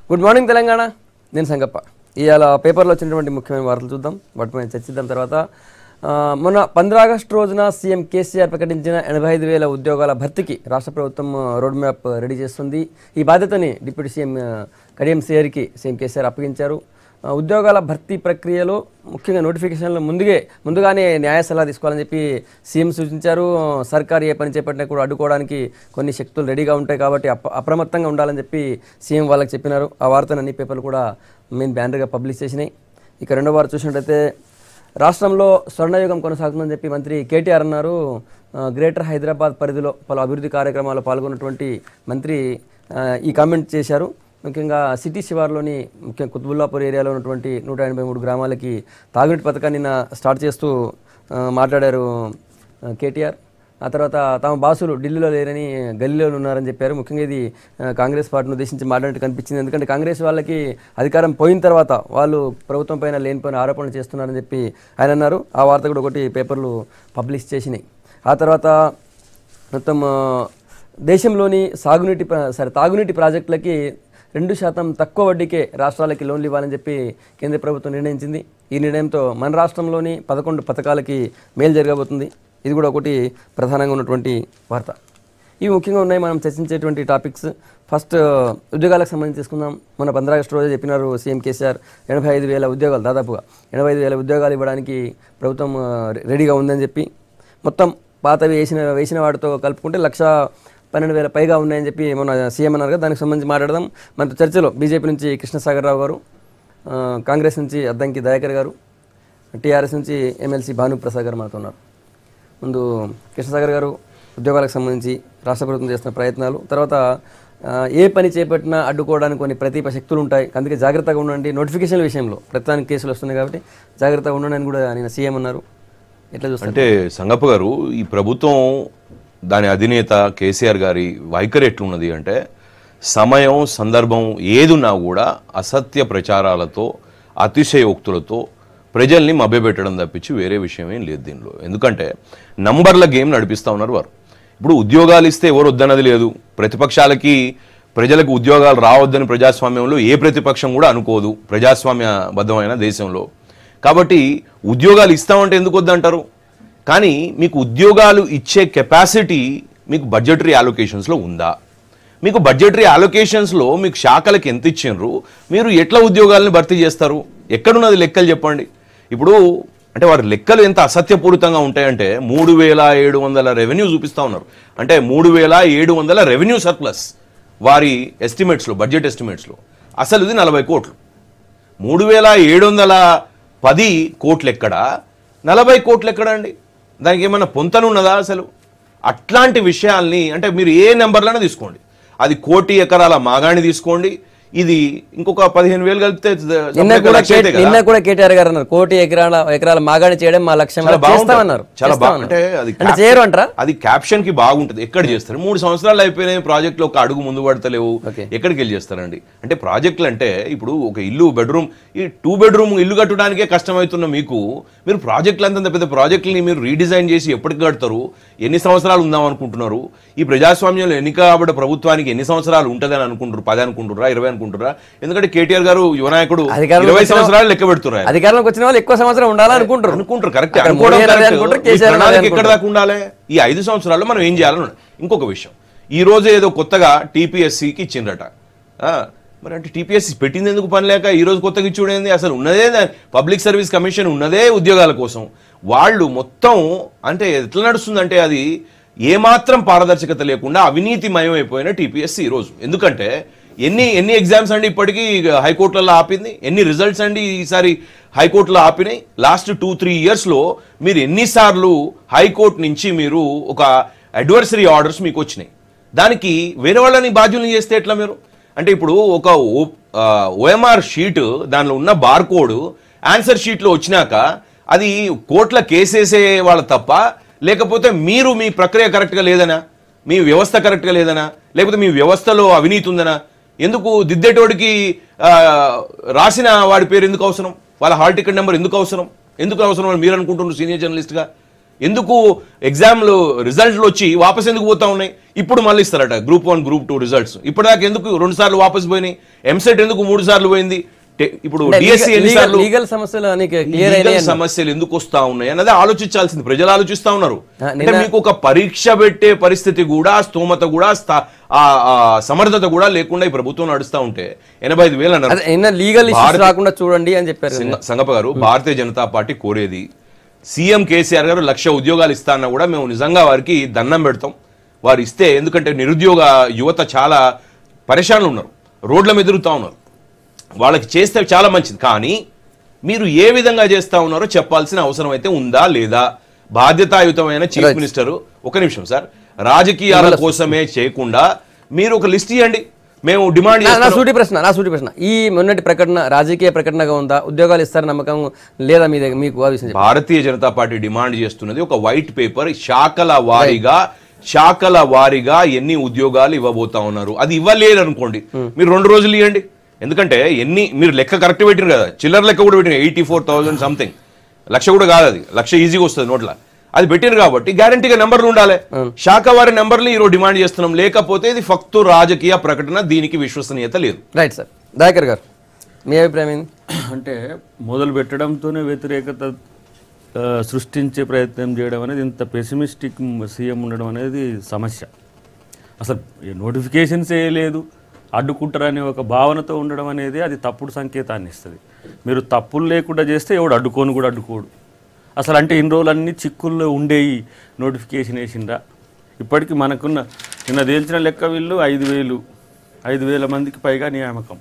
Good morning Telangana నేను సంగప్ప ఇవాళ పేపర్లో వచ్చినటువంటి ముఖ్యమైన వార్తలు చూద్దాం వాటి మీద చర్చిద్దాం తర్వాత ఆ, మొన్న పంద్రా ఆగస్టు రోజున సీఎం కేసీఆర్ ప్రకటించిన ఎనభై ఐదు వేల ఉద్యోగాల భర్తీకి రాష్ట్ర ప్రభుత్వం ఆ, రోడ్ మ్యాప్ రెడీ చేస్తుంది ఈ బాధ్యతని డిప్యూటీ సీఎం ఆ, కడియం సిఆర్కి సీఎం కేసీఆర్ అప్పగించారు ఆ, ఉద్యోగాల భర్తీ ప్రక్రియలో ముఖ్యంగా నోటిఫికేషన్లు ముందుగే ముందుగానే న్యాయ సలహా తీసుకోవాలని చెప్పి సీఎం సూచించారు సర్కారు ఏ పని చేపట్టినా కూడా అడ్డుకోవడానికి కొన్ని శక్తులు రెడీగా ఉంటాయి కాబట్టి అప్ర అప్రమత్తంగా ఉండాలని చెప్పి సీఎం వాళ్ళకి చెప్పినారు ఆ వార్తను అన్ని పేపర్లు కూడా మెయిన్ బ్యానర్గా పబ్లిష్ చేసినాయి ఇక రెండో వారు చూసినట్టయితే రాష్ట్రంలో స్వర్ణయుగం కొనసాగుతుందని చెప్పి మంత్రి కేటీఆర్ అన్నారు ఆ, గ్రేటర్ హైదరాబాద్ పరిధిలో పలు అభివృద్ధి కార్యక్రమాల్లో పాల్గొన్నటువంటి మంత్రి ఆ, ఈ కామెంట్ చేశారు ముఖ్యంగా సిటీ శివార్లోని ముఖ్యంగా కుతుబుల్లాపూర్ ఏరియాలో ఉన్నటువంటి నూట ఎనభై మూడు గ్రామాలకి తాగునీటి పథకాన్ని నిన్న స్టార్ట్ చేస్తూ ఆ, మాట్లాడారు ఆ, కేటీఆర్ ఆ తర్వాత తమ బాసులు ఢిల్లీలో లేరని గల్లీలో ఉన్నారని చెప్పారు ముఖ్యంగా ఇది ఆ, కాంగ్రెస్ పార్టీని ఉద్దేశించి మాట్లాడినట్టు కనిపించింది ఎందుకంటే కాంగ్రెస్ వాళ్ళకి అధికారం పోయిన తర్వాత వాళ్ళు ప్రభుత్వం పైన లేనిపోయిన ఆరోపణలు చేస్తున్నారని చెప్పి ఆయన అన్నారు ఆ వార్త కూడా ఒకటి పేపర్లు పబ్లిష్ చేసినాయి ఆ తర్వాత మొత్తం ఆ, దేశంలోని సాగునీటి ప్ర- సారీ తాగునీటి ప్రాజెక్టులకి రెండు శాతం తక్కువ వడ్డీకే రాష్ట్రాలకి లోన్లు ఇవ్వాలని చెప్పి కేంద్ర ప్రభుత్వం నిర్ణయించింది ఈ నిర్ణయంతో మన రాష్ట్రంలోని పదకొండు పథకాలకి మేలు జరగబోతుంది ఇది కూడా ఒకటి ప్రధానంగా ఉన్నటువంటి వార్త ఇవి ముఖ్యంగా ఉన్నాయి మనం చర్చించేటువంటి టాపిక్స్ ఫస్ట్ ఉద్యోగాలకు సంబంధించి తీసుకుందాం మన పంద్రాగస్టు రోజు చెప్పినారు సీఎం కేసీఆర్ ఎనభై ఐదు వేల ఉద్యోగాలు దాదాపుగా ఎనభై ఐదు వేల ఉద్యోగాలు ఇవ్వడానికి ప్రభుత్వం ఆ, రెడీగా ఉందని చెప్పి మొత్తం పాతవి వేసిన వేసిన వాటితో కలుపుకుంటే లక్ష పన్నెండు వేల పైగా ఉన్నాయని చెప్పి మన సీఎం అన్నారు కదా దానికి సంబంధించి మాట్లాడదాం మనతో చర్చలో బీజేపీ నుంచి కృష్ణసాగర్ రావు గారు ఆ, కాంగ్రెస్ నుంచి అద్దంకి దయాకర్ గారు టీఆర్ఎస్ నుంచి ఎమ్మెల్సీ భానుప్రసాద్ గారు మనతో ఉన్నారు ముందు కృష్ణసాగర్ గారు ఉద్యోగాలకు సంబంధించి రాష్ట్ర ప్రభుత్వం చేస్తున్న ప్రయత్నాలు తర్వాత ఆ, ఏ పని చేపట్టినా అడ్డుకోవడానికి కొన్ని ప్రతిప శక్తులు ఉంటాయి అందుకే జాగ్రత్తగా ఉండండి నోటిఫికేషన్ విషయంలో ప్రతిదానికి కేసులు వస్తున్నాయి కాబట్టి జాగ్రత్తగా ఉండండి అని కూడా నేను సీఎం అన్నారు ఎట్లా చూస్తారు అంటే సంగప్ప గారు ఈ ప్రభుత్వం దాని అధినేత కేసీఆర్ గారి వైఖరి ఎట్లున్నది అంటే సమయం సందర్భం ఏదున్నా కూడా అసత్య ప్రచారాలతో అతిశయోక్తులతో ప్రజల్ని మభ్యపెట్టడం తప్పించి వేరే విషయం ఏం లేదు దీనిలో ఎందుకంటే నంబర్ల గేమ్ నడిపిస్తూ ఉన్నారు వారు ఇప్పుడు ఉద్యోగాలు ఇస్తే ఎవరు వద్దన్నది లేదు ప్రతిపక్షాలకి ప్రజలకు ఉద్యోగాలు రావద్దని ప్రజాస్వామ్యంలో ఏ ప్రతిపక్షం కూడా అనుకోదు ప్రజాస్వామ్యబద్ధమైన దేశంలో కాబట్టి ఉద్యోగాలు ఇస్తామంటే ఎందుకు వద్దంటారు కానీ మీకు ఉద్యోగాలు ఇచ్చే కెపాసిటీ మీకు బడ్జెటరీ అలొకేషన్స్లో ఉందా మీకు బడ్జెటరీ అలొకేషన్స్లో మీకు శాఖలకు ఎంత ఇచ్చిండ్రు మీరు ఎట్లా ఉద్యోగాలను భర్తీ చేస్తారు ఎక్కడున్నది లెక్కలు చెప్పండి ఇప్పుడు అంటే వారి లెక్కలు ఎంత అసత్యపూరితంగా ఉంటాయంటే మూడు వేల ఏడు వందల రెవెన్యూ చూపిస్తూ ఉన్నారు అంటే మూడు వేల ఏడు వందల రెవెన్యూ సర్ప్లస్ వారి ఎస్టిమేట్స్లో బడ్జెట్ ఎస్టిమేట్స్లో అసలు ఇది నలభై కోట్లు మూడు వేల ఏడు వందల పది కోట్లు ఎక్కడ నలభై కోట్లు ఎక్కడ అండి దానికి ఏమైనా పొంతనున్నదా అసలు అట్లాంటి విషయాల్ని అంటే మీరు ఏ నెంబర్లైనా తీసుకోండి అది కోటి ఎకరాల మాగాణి తీసుకోండి ఇది ఇంకొక పదిహేను వేలు కలిపితే నిన్న లక్ష కూడా అయితే కదా. నిన్న కూడా కేటీఆర్ గారు అన్నారు కోటి ఎకరాల ఎకరాల మాగాడి చేయడం మా లక్ష్యం చాలా బాగుంటుంది. చేస్తామన్నారు చాలా చేస్తామన్నారు. బాగుంటే అది అంటే చేయరు అంటారా అది క్యాప్షన్ కి బాగుంటది ఎక్కడ చేస్తారు మూడు సంవత్సరాలు అయిపోయినాయి ప్రాజెక్టులు ఒక అడుగు ముందు పడతలేవు Okay. ఎక్కడికి వెళ్ళి చేస్తారండి అంటే ప్రాజెక్టులు అంటే ఇప్పుడు ఒక ఇల్లు బెడ్రూమ్ ఈ టూ బెడ్రూమ్ ఇల్లు కట్టడానికే కష్టమవుతున్న మీకు మీరు ప్రాజెక్టులు అంత పెద్ద ప్రాజెక్టులని మీరు రీడిజైన్ చేసి ఎప్పటికి కడతారు ఎన్ని సంవత్సరాలు ఉందాం అనుకుంటున్నారు ఈ ప్రజాస్వామ్యంలో ఎన్నిక కాబట్టే ప్రభుత్వానికి ఎన్ని సంవత్సరాలు ఉంటుందని అనుకుంటారు పది అనుకుంటున్నారా ఇరవై అనుకుంటున్నారా ఎందుకంటే కేటీఆర్ గారు యువనాయకుడు అధికారంలోకి ఇరవై వచ్చిన- సంవత్సరాలు లెక్క పెడుతున్నారు అధికారంలోకి వచ్చిన వాళ్ళు ఎక్కువ సంవత్సరం ఉండాలనుకుంటారు అనుకుంటారు కరెక్ట్ అక్కడ అనుకోవడం మోడీ అన్నది correct. అనుకుంటారు, ఈ కేసీఆర్ అన్నది ప్రణాళిక ఎక్కడ అనుకుంటారు. దాకా ఉండాలి ఈ ఐదు సంవత్సరాల్లో మనం ఏం చేయాలని ఇంకొక విషయం ఈ రోజు ఏదో కొత్తగా టీపీఎస్సికి ఇచ్చిండ్రట ఆ, మరి అంటే టీపీఎస్సీ పెట్టింది ఎందుకు పని లేక ఈ రోజు కొత్తగా ఇచ్చుడేంది అసలు ఉన్నదే పబ్లిక్ సర్వీస్ కమిషన్ ఉన్నదే ఉద్యోగాల కోసం వాళ్ళు మొత్తం అంటే ఎట్లా నడుస్తుందంటే అది ఏమాత్రం పారదర్శకత లేకుండా అవినీతిమయం అయిపోయిన టీపీఎస్సీ ఈరోజు ఎందుకంటే ఎన్ని ఎన్ని ఎగ్జామ్స్ అండి ఇప్పటికీ హైకోర్టులలో ఆపింది ఎన్ని రిజల్ట్స్ అండి ఈసారి హైకోర్టులో ఆపినాయి లాస్ట్ టూ త్రీ ఇయర్స్లో మీరు ఎన్నిసార్లు హైకోర్టు నుంచి మీరు ఒక అడ్వర్సరీ ఆర్డర్స్ మీకు వచ్చినాయి దానికి వేరే వాళ్ళని బాధ్యుల్ని చేస్తే ఎట్లా మీరు అంటే ఇప్పుడు ఒక ఓఎంఆర్ షీట్ దానిలో ఉన్న బార్ కోడ్ ఆన్సర్ షీట్లో వచ్చినాక అది కోర్టుల కేసేసే వాళ్ళ తప్ప లేకపోతే మీరు మీ ప్రక్రియ కరెక్ట్గా లేదనా మీ వ్యవస్థ కరెక్ట్గా లేదనా లేకపోతే మీ వ్యవస్థలో అవినీతి ఉందనా ఎందుకు దిద్దేటోడికి ఆ, రాసిన వాడి పేరు ఎందుకు అవసరం వాళ్ళ హాల్ టికెట్ నెంబర్ ఎందుకు అవసరం ఎందుకు అవసరం అని మీరు అనుకుంటున్నారు సీనియర్ జర్నలిస్ట్గా ఎందుకు ఎగ్జామ్లు రిజల్ట్లు వచ్చి వాపస్ ఎందుకు పోతా ఉన్నాయి ఇప్పుడు మళ్ళీ ఇస్తారట group one group two results ఇప్పటిదాకా ఎందుకు రెండు సార్లు వాపస్ పోయినాయి ఎంసెట్ ఎందుకు మూడు సార్లు పోయింది టె- ఇప్పుడు డిఎస్సి ఎన్నిసార్లు లీగల్ సమస్యలు నీకు క్లియర్ లీగల్ అయినాయి సమస్యలు ఎందుకు వస్తా ఉన్నాయి అన్నది ఆలోచించాల్సింది ప్రజలు ఆలోచిస్తా ఉన్నారు ఆ, అంటే మీకు ఒక పరీక్ష పెట్టే పరిస్థితి కూడా స్తోమత కూడా స్థా- ఆ ఆ సమర్థత కూడా లేకుండా ఈ ప్రభుత్వం నడుస్తా ఉంటే ఎనభై ఐదు వేలు అన్నారు అదే నిన్న లీగల్ ఇష్యూస్ రాకుండా చూడండి అని చెప్పారు కదా. సంగ- సంగప్ప గారు భారతీయ జనతా పార్టీ కోరేది సీఎం కేసీఆర్ గారు లక్ష ఉద్యోగాలు ఇస్తా అన్నా కూడా మేము నిజంగా వారికి దండం పెడతాం వారు ఇస్తే ఎందుకంటే నిరుద్యోగ యువత చాలా పరేషాన్లు ఉన్నారు రోడ్ల మీద తిరుగుతా ఉన్నారు వాళ్ళకి చేస్తే చాలా మంచిది కానీ మీరు ఏ విధంగా చేస్తా ఉన్నారో చెప్పాల్సిన అవసరం అయితే ఉందా లేదా బాధ్యతాయుతమైన చీఫ్ Right. మినిస్టర్ ఒక నిమిషం సార్ రాజకీయాల కోసమే చేయకుండా మీరు ఒక లిస్ట్ ఇవ్వండి మేము డిమాండ్ నా- నా చేస్తున్నాం సూటి ప్రశ్న నా సూటి ప్రశ్న ఈ మొన్నటి ప్రకటన రాజకీయ ప్రకటనగా ఉందా ఉద్యోగాలు ఇస్తారని నమ్మకం లేదా మీ దగ్గర మీకు ఆ విషయం చెప్పండి. భారతీయ జనతా పార్టీ డిమాండ్ చేస్తున్నది ఒక వైట్ పేపర్ శాఖల వారీగా శాఖల వారీగా ఎన్ని ఉద్యోగాలు ఇవ్వబోతా ఉన్నారు అది ఇవ్వలేదు అనుకోండి మీరు రెండు రోజులు ఇవ్వండి ఎందుకంటే ఎన్ని మీరు లెక్క కరెక్ట్ పెట్టిన కదా చిల్లర లెక్క కూడా పెట్టిన eighty four thousand something lakh కూడా కాదు అది లక్ష ఈజీగా వస్తుంది నోట్ల అది పెట్టిరు కాబట్టి గ్యారంటీగా నెంబర్లు ఉండాలి శాఖ వారి నెంబర్లు ఈరోజు డిమాండ్ చేస్తున్నాం లేకపోతే ఇది ఫక్తు రాజకీయ ప్రకటన దీనికి విశ్వసనీయత లేదు రైట్ సార్ దయాకర్ గారు మీ అభిప్రాయం ఏంది అంటే మొదలు పెట్టడంతోనే వ్యతిరేకత ఆ, సృష్టించే ప్రయత్నం చేయడం అనేది ఇంత పెసిమిస్టిక్ సీఎం ఉండడం అనేది సమస్య అసలు నోటిఫికేషన్స్ ఏ లేదు అడ్డుకుంటారనే ఒక భావనతో ఉండడం అనేది అది తప్పుడు సంకేతాన్ని ఇస్తుంది మీరు తప్పులు లేకుండా చేస్తే ఎవడు అడ్డుకోను కూడా అడ్డుకోడు అసలు అంటే ఇన్ని రోజులు అన్ని చిక్కుల్లో ఉండేవి నోటిఫికేషన్ వేసిండ్రా ఇప్పటికీ మనకున్న నిన్న తేల్చిన లెక్క వీళ్ళు ఐదు వేలు ఐదు వేల మందికి పైగా నియామకం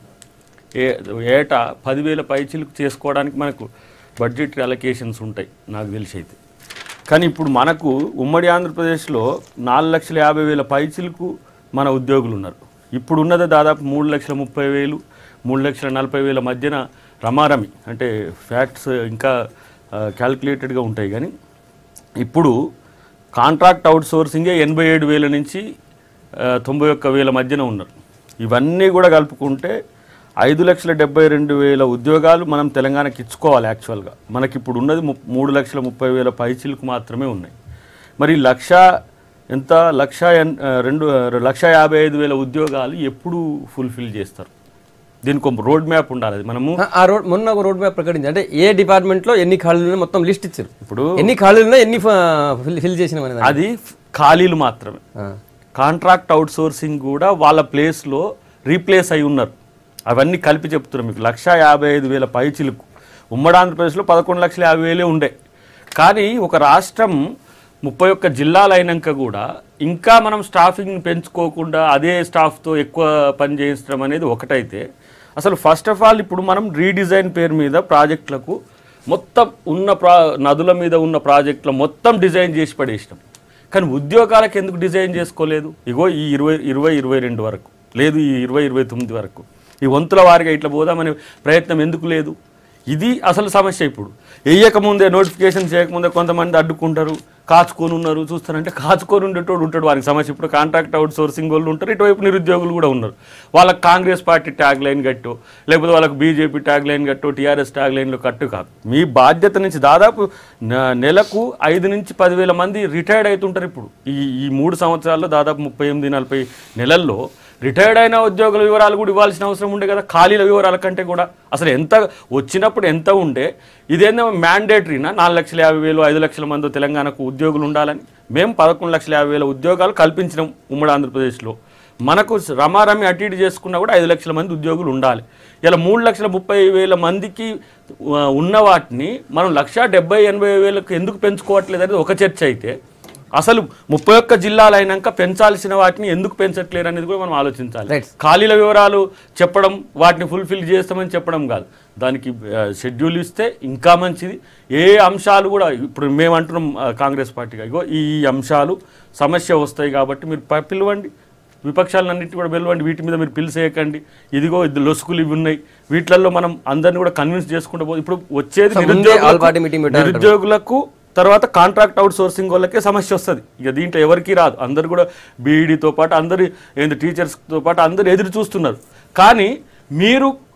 ఏ ఏటా పదివేల పైచీలకు చేసుకోవడానికి మనకు బడ్జెట్ అలొకేషన్స్ ఉంటాయి నాకు తెలిసి అయితే కానీ ఇప్పుడు మనకు ఉమ్మడి ఆంధ్రప్రదేశ్లో నాలుగు లక్షల యాభై వేల పైచీలకు మన ఉద్యోగులు ఉన్నారు ఇప్పుడు ఉన్నది దాదాపు మూడు లక్షల ముప్పై వేలు మూడు లక్షల నలభై వేల మధ్యన రమారమి అంటే ఫ్యాక్ట్స్ ఇంకా క్యాల్కులేటెడ్గా ఉంటాయి కానీ ఇప్పుడు కాంట్రాక్ట్ అవుట్ సోర్సింగే ఎనభై ఏడు వేల నుంచి ఆ, తొంభై ఒక్క వేల మధ్యన ఉన్నారు ఇవన్నీ కూడా కలుపుకుంటే ఐదు లక్షల డెబ్బై రెండు వేల ఉద్యోగాలు మనం తెలంగాణకి ఇచ్చుకోవాలి యాక్చువల్గా మనకి ఇప్పుడు ఉన్నది ము మూడు లక్షల ముప్పై వేల పైచీలకు మాత్రమే ఉన్నాయి మరి లక్ష ఎంత లక్ష ఎన్- ఆ, రెండు ఆ, లక్ష యాభై ఐదు వేల ఉద్యోగాలు ఎప్పుడు ఫుల్ఫిల్ చేస్తారు దీనికి ఒక రోడ్ మ్యాప్ ఉండాలి అది మనము ఆ- ఆ రోడ్ మొన్న ఒక రోడ్ మ్యాప్ ప్రకటించి అంటే ఏ డిపార్ట్మెంట్ లో ఎన్ని ఖాళీలు ఉన్నాయో మొత్తం లిస్ట్ ఇచ్చారు ఇప్పుడు ఎన్ని ఖాళీలు ఉన్నాయి ఎన్ని ఫిల్ ఫిల్ చేసినాం అనేది అది ఖాళీలు మాత్రమే ఆ. కాంట్రాక్ట్ అవుట్ సోర్సింగ్ కూడా వాళ్ళ ప్లేస్లో రీప్లేస్ అయి ఉన్నారు అవన్నీ కలిపి చెప్తున్నాం మీకు లక్ష యాభై ఐదు వేల పైచిలకు ఉమ్మడి ఆంధ్రప్రదేశ్లో పదకొండు లక్షల యాభై వేలే ఉండే కానీ ఒక రాష్ట్రం ముప్పై ఒక్క జిల్లాలు అయినాక కూడా ఇంకా మనం స్టాఫింగ్ పెంచుకోకుండా అదే స్టాఫ్తో ఎక్కువ పని చేయించడం అనేది ఒకటైతే అసలు ఫస్ట్ ఆఫ్ ఆల్ ఇప్పుడు మనం రీడిజైన్ పేరు మీద ప్రాజెక్టులకు మొత్తం ఉన్న ప్రా నదుల మీద ఉన్న ప్రాజెక్టులు మొత్తం డిజైన్ చేసి పడేసినాం కానీ ఉద్యోగాలకు ఎందుకు డిజైన్ చేసుకోలేదు ఇగో ఈ ఇరవై ఇరవై ఇరవై రెండు వరకు లేదు ఈ ఇరవై ఇరవై తొమ్మిది వరకు ఈ వంతుల వారిగా ఇట్లా పోదామనే ప్రయత్నం ఎందుకు లేదు ఇది అసలు సమస్య ఇప్పుడు వేయకముందే నోటిఫికేషన్ చేయకముందే కొంతమంది అడ్డుకుంటారు కాచుకొని ఉన్నారు చూస్తారంటే కాచుకొని ఉండేటోడు ఉంటాడు వారికి సమస్య ఇప్పుడు కాంట్రాక్ట్ అవుట్ సోర్సింగ్ వాళ్ళు ఉంటారు ఇటువైపు నిరుద్యోగులు కూడా ఉన్నారు వాళ్ళకి కాంగ్రెస్ పార్టీ ట్యాగ్ లైన్ కట్టో లేకపోతే వాళ్ళకి బీజేపీ ట్యాగ్ లైన్ కట్టో టీఆర్ఎస్ ట్యాగ్ లైన్లో కట్టు కాదు మీ బాధ్యత నుంచి దాదాపు న- నెలకు ఐదు నుంచి పదివేల మంది రిటైర్డ్ అవుతుంటారు ఇప్పుడు ఈ ఈ మూడు సంవత్సరాల్లో దాదాపు ముప్పై ఎనిమిది నలభై నెలల్లో రిటైర్డ్ అయిన ఉద్యోగుల వివరాలు కూడా ఇవ్వాల్సిన అవసరం ఉండే కదా ఖాళీల వివరాల కంటే కూడా అసలు ఎంత వచ్చినప్పుడు ఎంత ఉండే ఇదేందో మ్యాండేటరీనా నాలుగు లక్షల యాభై వేలు ఐదు లక్షల మంది తెలంగాణకు ఉద్యోగులు ఉండాలని మేము పదకొండు లక్షల యాభై వేల ఉద్యోగాలు కల్పించినాం ఉమ్మడి ఆంధ్రప్రదేశ్లో మనకు రమారమి అటు ఇటు చేసుకున్నా కూడా ఐదు లక్షల మంది ఉద్యోగులు ఉండాలి ఇలా మూడు లక్షల ముప్పై వేల మందికి ఆ, ఉన్న వాటిని మనం లక్ష డెబ్బై ఎనభై వేలకు ఎందుకు పెంచుకోవట్లేదు అనేది ఒక చర్చ అయితే అసలు ముప్పై ఒక్క జిల్లాలు అయినాక పెంచాల్సిన వాటిని ఎందుకు పెంచట్లేరు అనేది కూడా మనం ఆలోచించాలి Right. ఖాళీల వివరాలు చెప్పడం వాటిని ఫుల్ఫిల్ చేస్తామని చెప్పడం కాదు దానికి షెడ్యూల్ ఇస్తే ఇంకా మంచిది ఏ అంశాలు కూడా ఇప్పుడు మేము అంటున్నాం ఆ, కాంగ్రెస్ పార్టీగా ఇగో ఈ ఈ అంశాలు సమస్య వస్తాయి కాబట్టి మీరు ప- పిలవండి విపక్షాలన్నింటి కూడా పిలవండి వీటి మీద మీరు పిలిచేయకండి ఇదిగో ఇది లొసుకులు ఇవి ఉన్నాయి వీటిల్లో మనం అందరిని కూడా కన్విన్స్ చేసుకుంటూ పో ఇప్పుడు వచ్చేది So, ముందే నిరుద్యోగులకు- all party meeting పెట్టాలంటారు. నిరుద్యోగులకు తర్వాత కాంట్రాక్ట్ అవుట్ సోర్సింగ్ వాళ్ళకే సమస్య వస్తుంది ఇక దీంట్లో ఎవరికి రాదు అందరు కూడా బీఈడీతో పాటు అందరు ఏంది టీచర్స్తో పాటు అందరు ఎదురు చూస్తున్నారు కానీ మీరు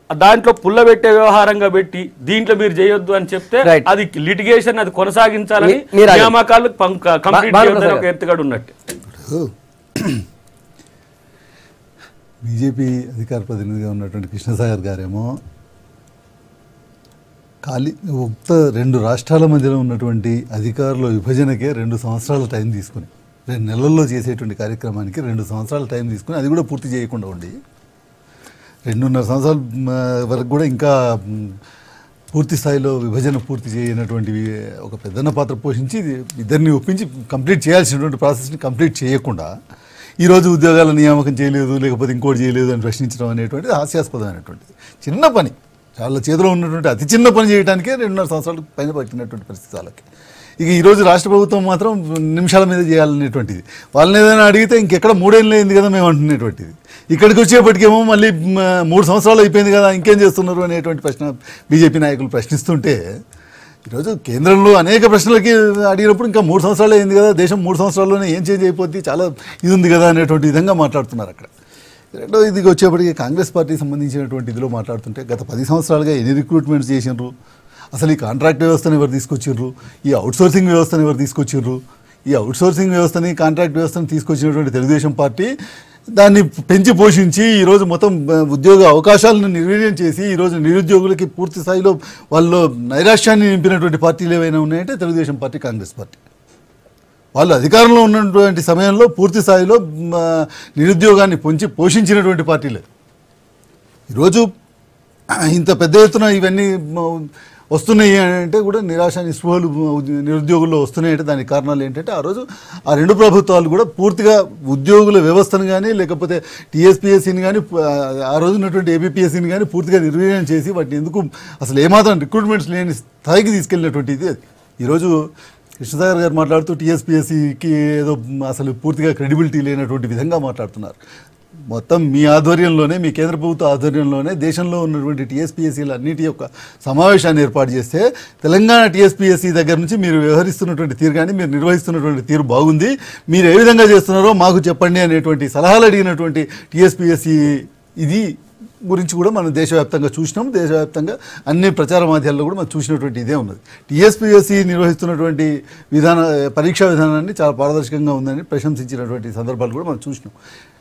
దాంట్లో పుల్ల పెట్టే వ్యవహారంగా పెట్టి దీంట్లో మీరు చేయొద్దు అని చెప్తే Right. అది లిటిగేషన్ అది కొనసాగించాలని మీ- మీరు ఆగండి. నియామకాలు కంప్లీట్ బా- చేయొద్దని బాలప్రసాద్ ఒక ఎత్తుగడ ఉన్నట్టు బీజేపీ అధికార ప్రతినిధిగా ఉన్నటువంటి కృష్ణసాగర్ గారేమో ఖాళీ ఉక్త రెండు రాష్ట్రాల మధ్యలో ఉన్నటువంటి అధికారుల విభజనకే రెండు సంవత్సరాల టైం తీసుకుని రెండు నెలల్లో చేసేటువంటి కార్యక్రమానికి రెండు సంవత్సరాల టైం తీసుకుని అది కూడా పూర్తి చేయకుండా ఉండి రెండున్నర సంవత్సరాల మ, వరకు కూడా ఇంకా మ్, పూర్తి స్థాయిలో విభజన పూర్తి చేయనటువంటి ఒక పెద్దన్న పాత్ర పోషించి ఇది ఇద్దరిని ఒప్పించి కంప్లీట్ చేయాల్సినటువంటి ప్రాసెస్ని కంప్లీట్ చేయకుండా ఈరోజు ఉద్యోగాల నియామకం చేయలేదు లేకపోతే ఇంకోటి చేయలేదు అని ప్రశ్నించడం అనేటువంటిది హాస్యాస్పదమైనటువంటిది చిన్న పని వాళ్ళ చేతిలో ఉన్నటువంటి అతి చిన్న పని చేయడానికే రెండున్నర సంవత్సరాలు పైన పట్టినటువంటి పరిస్థితి వాళ్ళకి ఇక ఈరోజు రాష్ట్ర ప్రభుత్వం మాత్రం నిమిషాల మీద చేయాలనేటువంటిది వాళ్ళని ఏదైనా అడిగితే ఇంకెక్కడ మూడేళ్ళు అయింది కదా మేము అంటున్నటువంటిది ఇక్కడికి వచ్చేప్పటికేమో మళ్ళీ మ, మూడు సంవత్సరాలు అయిపోయింది కదా ఇంకేం చేస్తున్నారు అనేటువంటి ప్రశ్న బీజేపీ నాయకులు ప్రశ్నిస్తుంటే ఈరోజు కేంద్రంలో అనేక ప్రశ్నలకి అడిగినప్పుడు ఇంకా మూడు సంవత్సరాలు అయింది కదా దేశం మూడు సంవత్సరాల్లోనే ఏం చేంజ్ అయిపోద్ది చాలా ఇది ఉంది కదా అనేటువంటి విధంగా మాట్లాడుతున్నారు అక్కడ రెండో ఇది వచ్చేప్పటికి కాంగ్రెస్ పార్టీకి సంబంధించినటువంటి ఇదిలో మాట్లాడుతుంటే గత పది సంవత్సరాలుగా ఎన్ని రిక్రూట్మెంట్స్ చేసినారు అసలు ఈ కాంట్రాక్ట్ వ్యవస్థను ఎవరు తీసుకొచ్చిర్రు ఈ అవుట్సోర్సింగ్ వ్యవస్థను ఎవరు తీసుకొచ్చిర్రు ఈ అవుట్సోర్సింగ్ వ్యవస్థని కాంట్రాక్ట్ వ్యవస్థను తీసుకొచ్చినటువంటి తెలుగుదేశం పార్టీ దాన్ని పెంచి పోషించి ఈరోజు మొత్తం ఆ, ఉద్యోగ అవకాశాలను నిర్వీర్యం చేసి ఈరోజు నిరుద్యోగులకి పూర్తి స్థాయిలో వాళ్ళు నైరాశ్యాన్ని నింపినటువంటి పార్టీలు ఏవైనా ఉన్నాయంటే తెలుగుదేశం పార్టీ కాంగ్రెస్ పార్టీ వాళ్ళు అధికారంలో ఉన్నటువంటి సమయంలో పూర్తి స్థాయిలో మ, నిరుద్యోగాన్ని పొంచి పోషించినటువంటి పార్టీలే ఈరోజు ఇంత పెద్ద ఎత్తున ఇవన్నీ మ, వస్తున్నాయి అంటే కూడా నిరాశ నిస్పృహలు మ, నిరుద్యోగుల్లో వస్తున్నాయి అంటే దానికి కారణాలు ఏంటంటే ఆ రోజు ఆ రెండు ప్రభుత్వాలు కూడా పూర్తిగా ఉద్యోగుల వ్యవస్థను కానీ లేకపోతే టీఎస్పీఎస్సీని కానీ ఆ రోజు ఉన్నటువంటి ఏబిపిఎస్సీని కానీ పూర్తిగా నిర్వీర్యం చేసి వాటిని ఎందుకు అసలు ఏమాత్రం రిక్రూట్మెంట్స్ లేని స్థాయికి తీసుకెళ్ళినటువంటి ఇది అది. ఈరోజు కృష్ణసాగర్ గారు మాట్లాడుతూ టీఎస్పీఎస్సీకి ఏదో అసలు పూర్తిగా క్రెడిబిలిటీ లేనటువంటి విధంగా మాట్లాడుతున్నారు మొత్తం మీ ఆధ్వర్యంలోనే మీ కేంద్ర ప్రభుత్వ ఆధ్వర్యంలోనే దేశంలో ఉన్నటువంటి టీఎస్పీఎస్సీల అన్నిటి యొక్క సమావేశాన్ని ఏర్పాటు చేస్తే తెలంగాణ టీఎస్పీఎస్సీ దగ్గర నుంచి మీరు వ్యవహరిస్తున్నటువంటి తీరు కానీ మీరు నిర్వహిస్తున్నటువంటి తీరు బాగుంది మీరు ఏ విధంగా చేస్తున్నారో మాకు చెప్పండి అనేటువంటి సలహాలు అడిగినటువంటి టీఎస్పీఎస్సీ ఇది గురించి కూడా మనం దేశవ్యాప్తంగా చూసినాం దేశవ్యాప్తంగా అన్ని ప్రచార మాధ్యాల్లో కూడా మనం చూసినటువంటి ఇదే ఉన్నది టీఎస్పీఎస్సీ నిర్వహిస్తున్నటువంటి విధాన పరీక్షా విధానాన్ని చాలా పారదర్శకంగా ఉందని ప్రశంసించినటువంటి సందర్భాలు కూడా మనం చూసినాం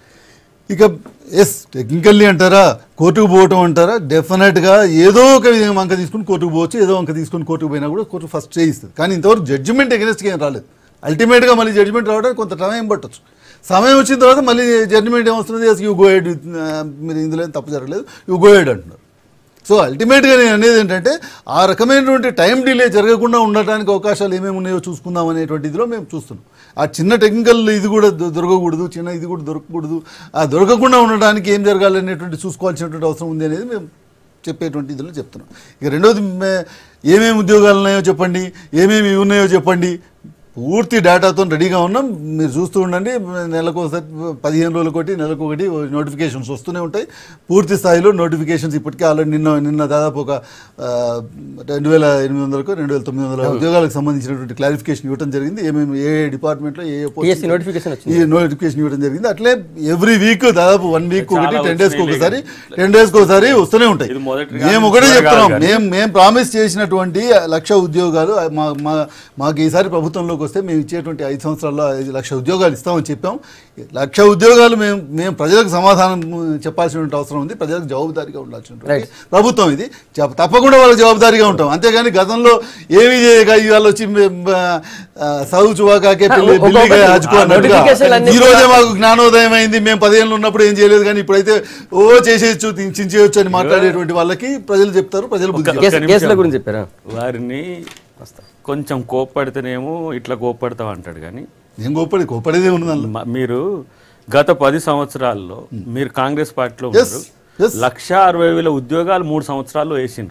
ఇక ఎస్ టెక్నికల్లీ అంటారా కోర్టుకు పోవటం అంటారా డెఫినెట్గా ఏదో ఒక విధంగా వంక తీసుకుని కోర్టుకు పోవచ్చు ఏదో వంక తీసుకుని కోర్టుకు పోయినా కూడా కోర్టు ఫస్ట్ చేయిస్తుంది కానీ ఇంతవరకు జడ్జిమెంట్ ఎగనెస్ట్గా ఏం రాలేదు అల్టిమేట్గా మళ్ళీ జడ్జిమెంట్ రావడానికి కొంత సమయం పట్టొచ్చు సమయం వచ్చిన తర్వాత మళ్ళీ జడ్జిమెంట్ ఏమొస్తుంది ఎస్ యూ గో హెడ్ మీరు ఇందులో ఏం తప్పు జరగలేదు యూ గో హెడ్ అంటున్నారు సో అల్టిమేట్గా నేను అనేది ఏంటంటే ఆ రకమైనటువంటి టైం డిలే జరగకుండా ఉండటానికి అవకాశాలు ఏమేమి ఉన్నాయో చూసుకుందాం అనేటువంటి ఇదిలో మేము చూస్తున్నాం ఆ చిన్న టెక్నికల్ ఇది కూడా దొ- దొరకకూడదు చిన్న ఇది కూడా దొరకకూడదు ఆ దొరకకుండా ఉండడానికి ఏం జరగాలి అనేటువంటి చూసుకోవాల్సినటువంటి అవసరం ఉంది అనేది మేము చెప్పేటువంటి ఇదిలో చెప్తున్నాం ఇక రెండోది మే- ఏమేమి ఉద్యోగాలు ఉన్నాయో చెప్పండి ఏమేమి ఇవి ఉన్నాయో చెప్పండి పూర్తి డేటాతో రెడీగా ఉన్నాం మీరు చూస్తూ ఉండండి నెలకు ఒకసారి పదిహేను రోజులు ఒకటి నెలకు ఒకటి నోటిఫికేషన్స్ వస్తూనే ఉంటాయి పూర్తి స్థాయిలో నోటిఫికేషన్స్ ఇప్పటికే ఆల్రెడీ నిన్న నిన్న దాదాపు ఒక ఆ, రెండు వేల ఎనిమిది వందలకు రెండు వేల తొమ్మిది వందల ఉద్యోగాలకు సంబంధించినటువంటి క్లారిఫికేషన్ ఇవ్వడం జరిగింది ఏమేమి ఏ ఏ డిపార్ట్మెంట్లో ఏ ఏ TSC notification వచ్చింది. ఈ నోటిఫికేషన్ ఇవ్వడం జరిగింది అట్లే ఎవ్రీ వీక్ దాదాపు వన్ వీక్ ఒకటి చాలా టెన్ డేస్కి వచ్చినాయి ఒకసారి టెన్ డేస్కి ఒకసారి వస్తూనే ఉంటాయి ఇది మొదటిగా మేము ఒకటే చివరిగా చెప్తున్నాం కానీ. మేము మేము ప్రామిస్ చేసినటువంటి లక్ష ఉద్యోగాలు మా మా మాకు ఈసారి ప్రభుత్వంలోకి వస్తే మేము ఇచ్చేటువంటి ఐదు సంవత్సరాల్లో ఐదు లక్ష ఉద్యోగాలు ఇస్తామని చెప్పాం లక్ష ఉద్యోగాలు మేము మేము ప్రజలకు సమాధానం చెప్పాల్సినటువంటి అవసరం ఉంది ప్రజలకు జవాబుదారీగా ఉండాల్సినటువంటి Right. ప్రభుత్వం ఇది చెప్ప- తప్పకుండా వాళ్ళకి జవాబుదారీగా ఉంటాం అంతేగాని గతంలో ఏమీ చేయక ఇవాళ వచ్చి మేము, ఆ, సాగు చువాకాకే పెళ్లి ఒక- బిల్లిగా ఒకటి, ఆచుకో ఆ అన్నట్టుగా notification అన్ని ఈ రోజే కూడా- మాకు జ్ఞానోదయం అయింది మేము పదిహేను ఉన్నప్పుడు ఏం చేయలేదు కానీ ఇప్పుడైతే ఓ చేసేయచ్చు చించేయచ్చు అని మాట్లాడేటువంటి వాళ్ళకి ప్రజలు చెప్తారు ప్రజలు బుద్ధి చెప్తారు. కేసు- ఒక్క నిమిషం. కేసుల గురించి చెప్పారా వారిని కొంచెం కోప్పడితేనేమో ఇట్లా కోప్పడతాం అంటాడు కానీ ఏం కోపడి కోపడేదే ఉన్నది అందులో. మ- మీరు గత పది సంవత్సరాల్లో మీరు కాంగ్రెస్ పార్టీలో Yes, ఉన్నారు yes. లక్ష అరవై వేల ఉద్యోగాలు మూడు సంవత్సరాల్లో వేసిండ్రు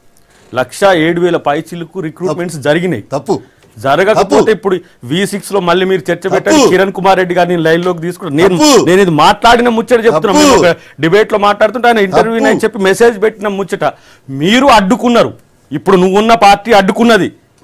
లక్ష ఏడు వేల పైచిలకు రిక్రూట్మెంట్స్ జరిగినాయి తప్పు జరగకపోతే తప్పు. ఇప్పుడు వి సిక్స్ లో మళ్ళీ మీరు చర్చ పెట్టండి తప్పు. కిరణ్ కుమార్ రెడ్డి గారిని లైన్ లోకి తీసుకుని నేను తప్పు. నేను ఇది మాట్లాడిన ముచ్చట చెప్తున్నా తప్పు. మేము ఒక డిబేట్ లో మాట్లాడుతుంటే ఆయన ఇంటర్వ్యూ తప్పు. అని చెప్పి మెసేజ్ పెట్టిన ముచ్చట మీరు అడ్డుకున్నారు ఇప్పుడు నువ్వున్న పార్టీ అడ్డుకున్నది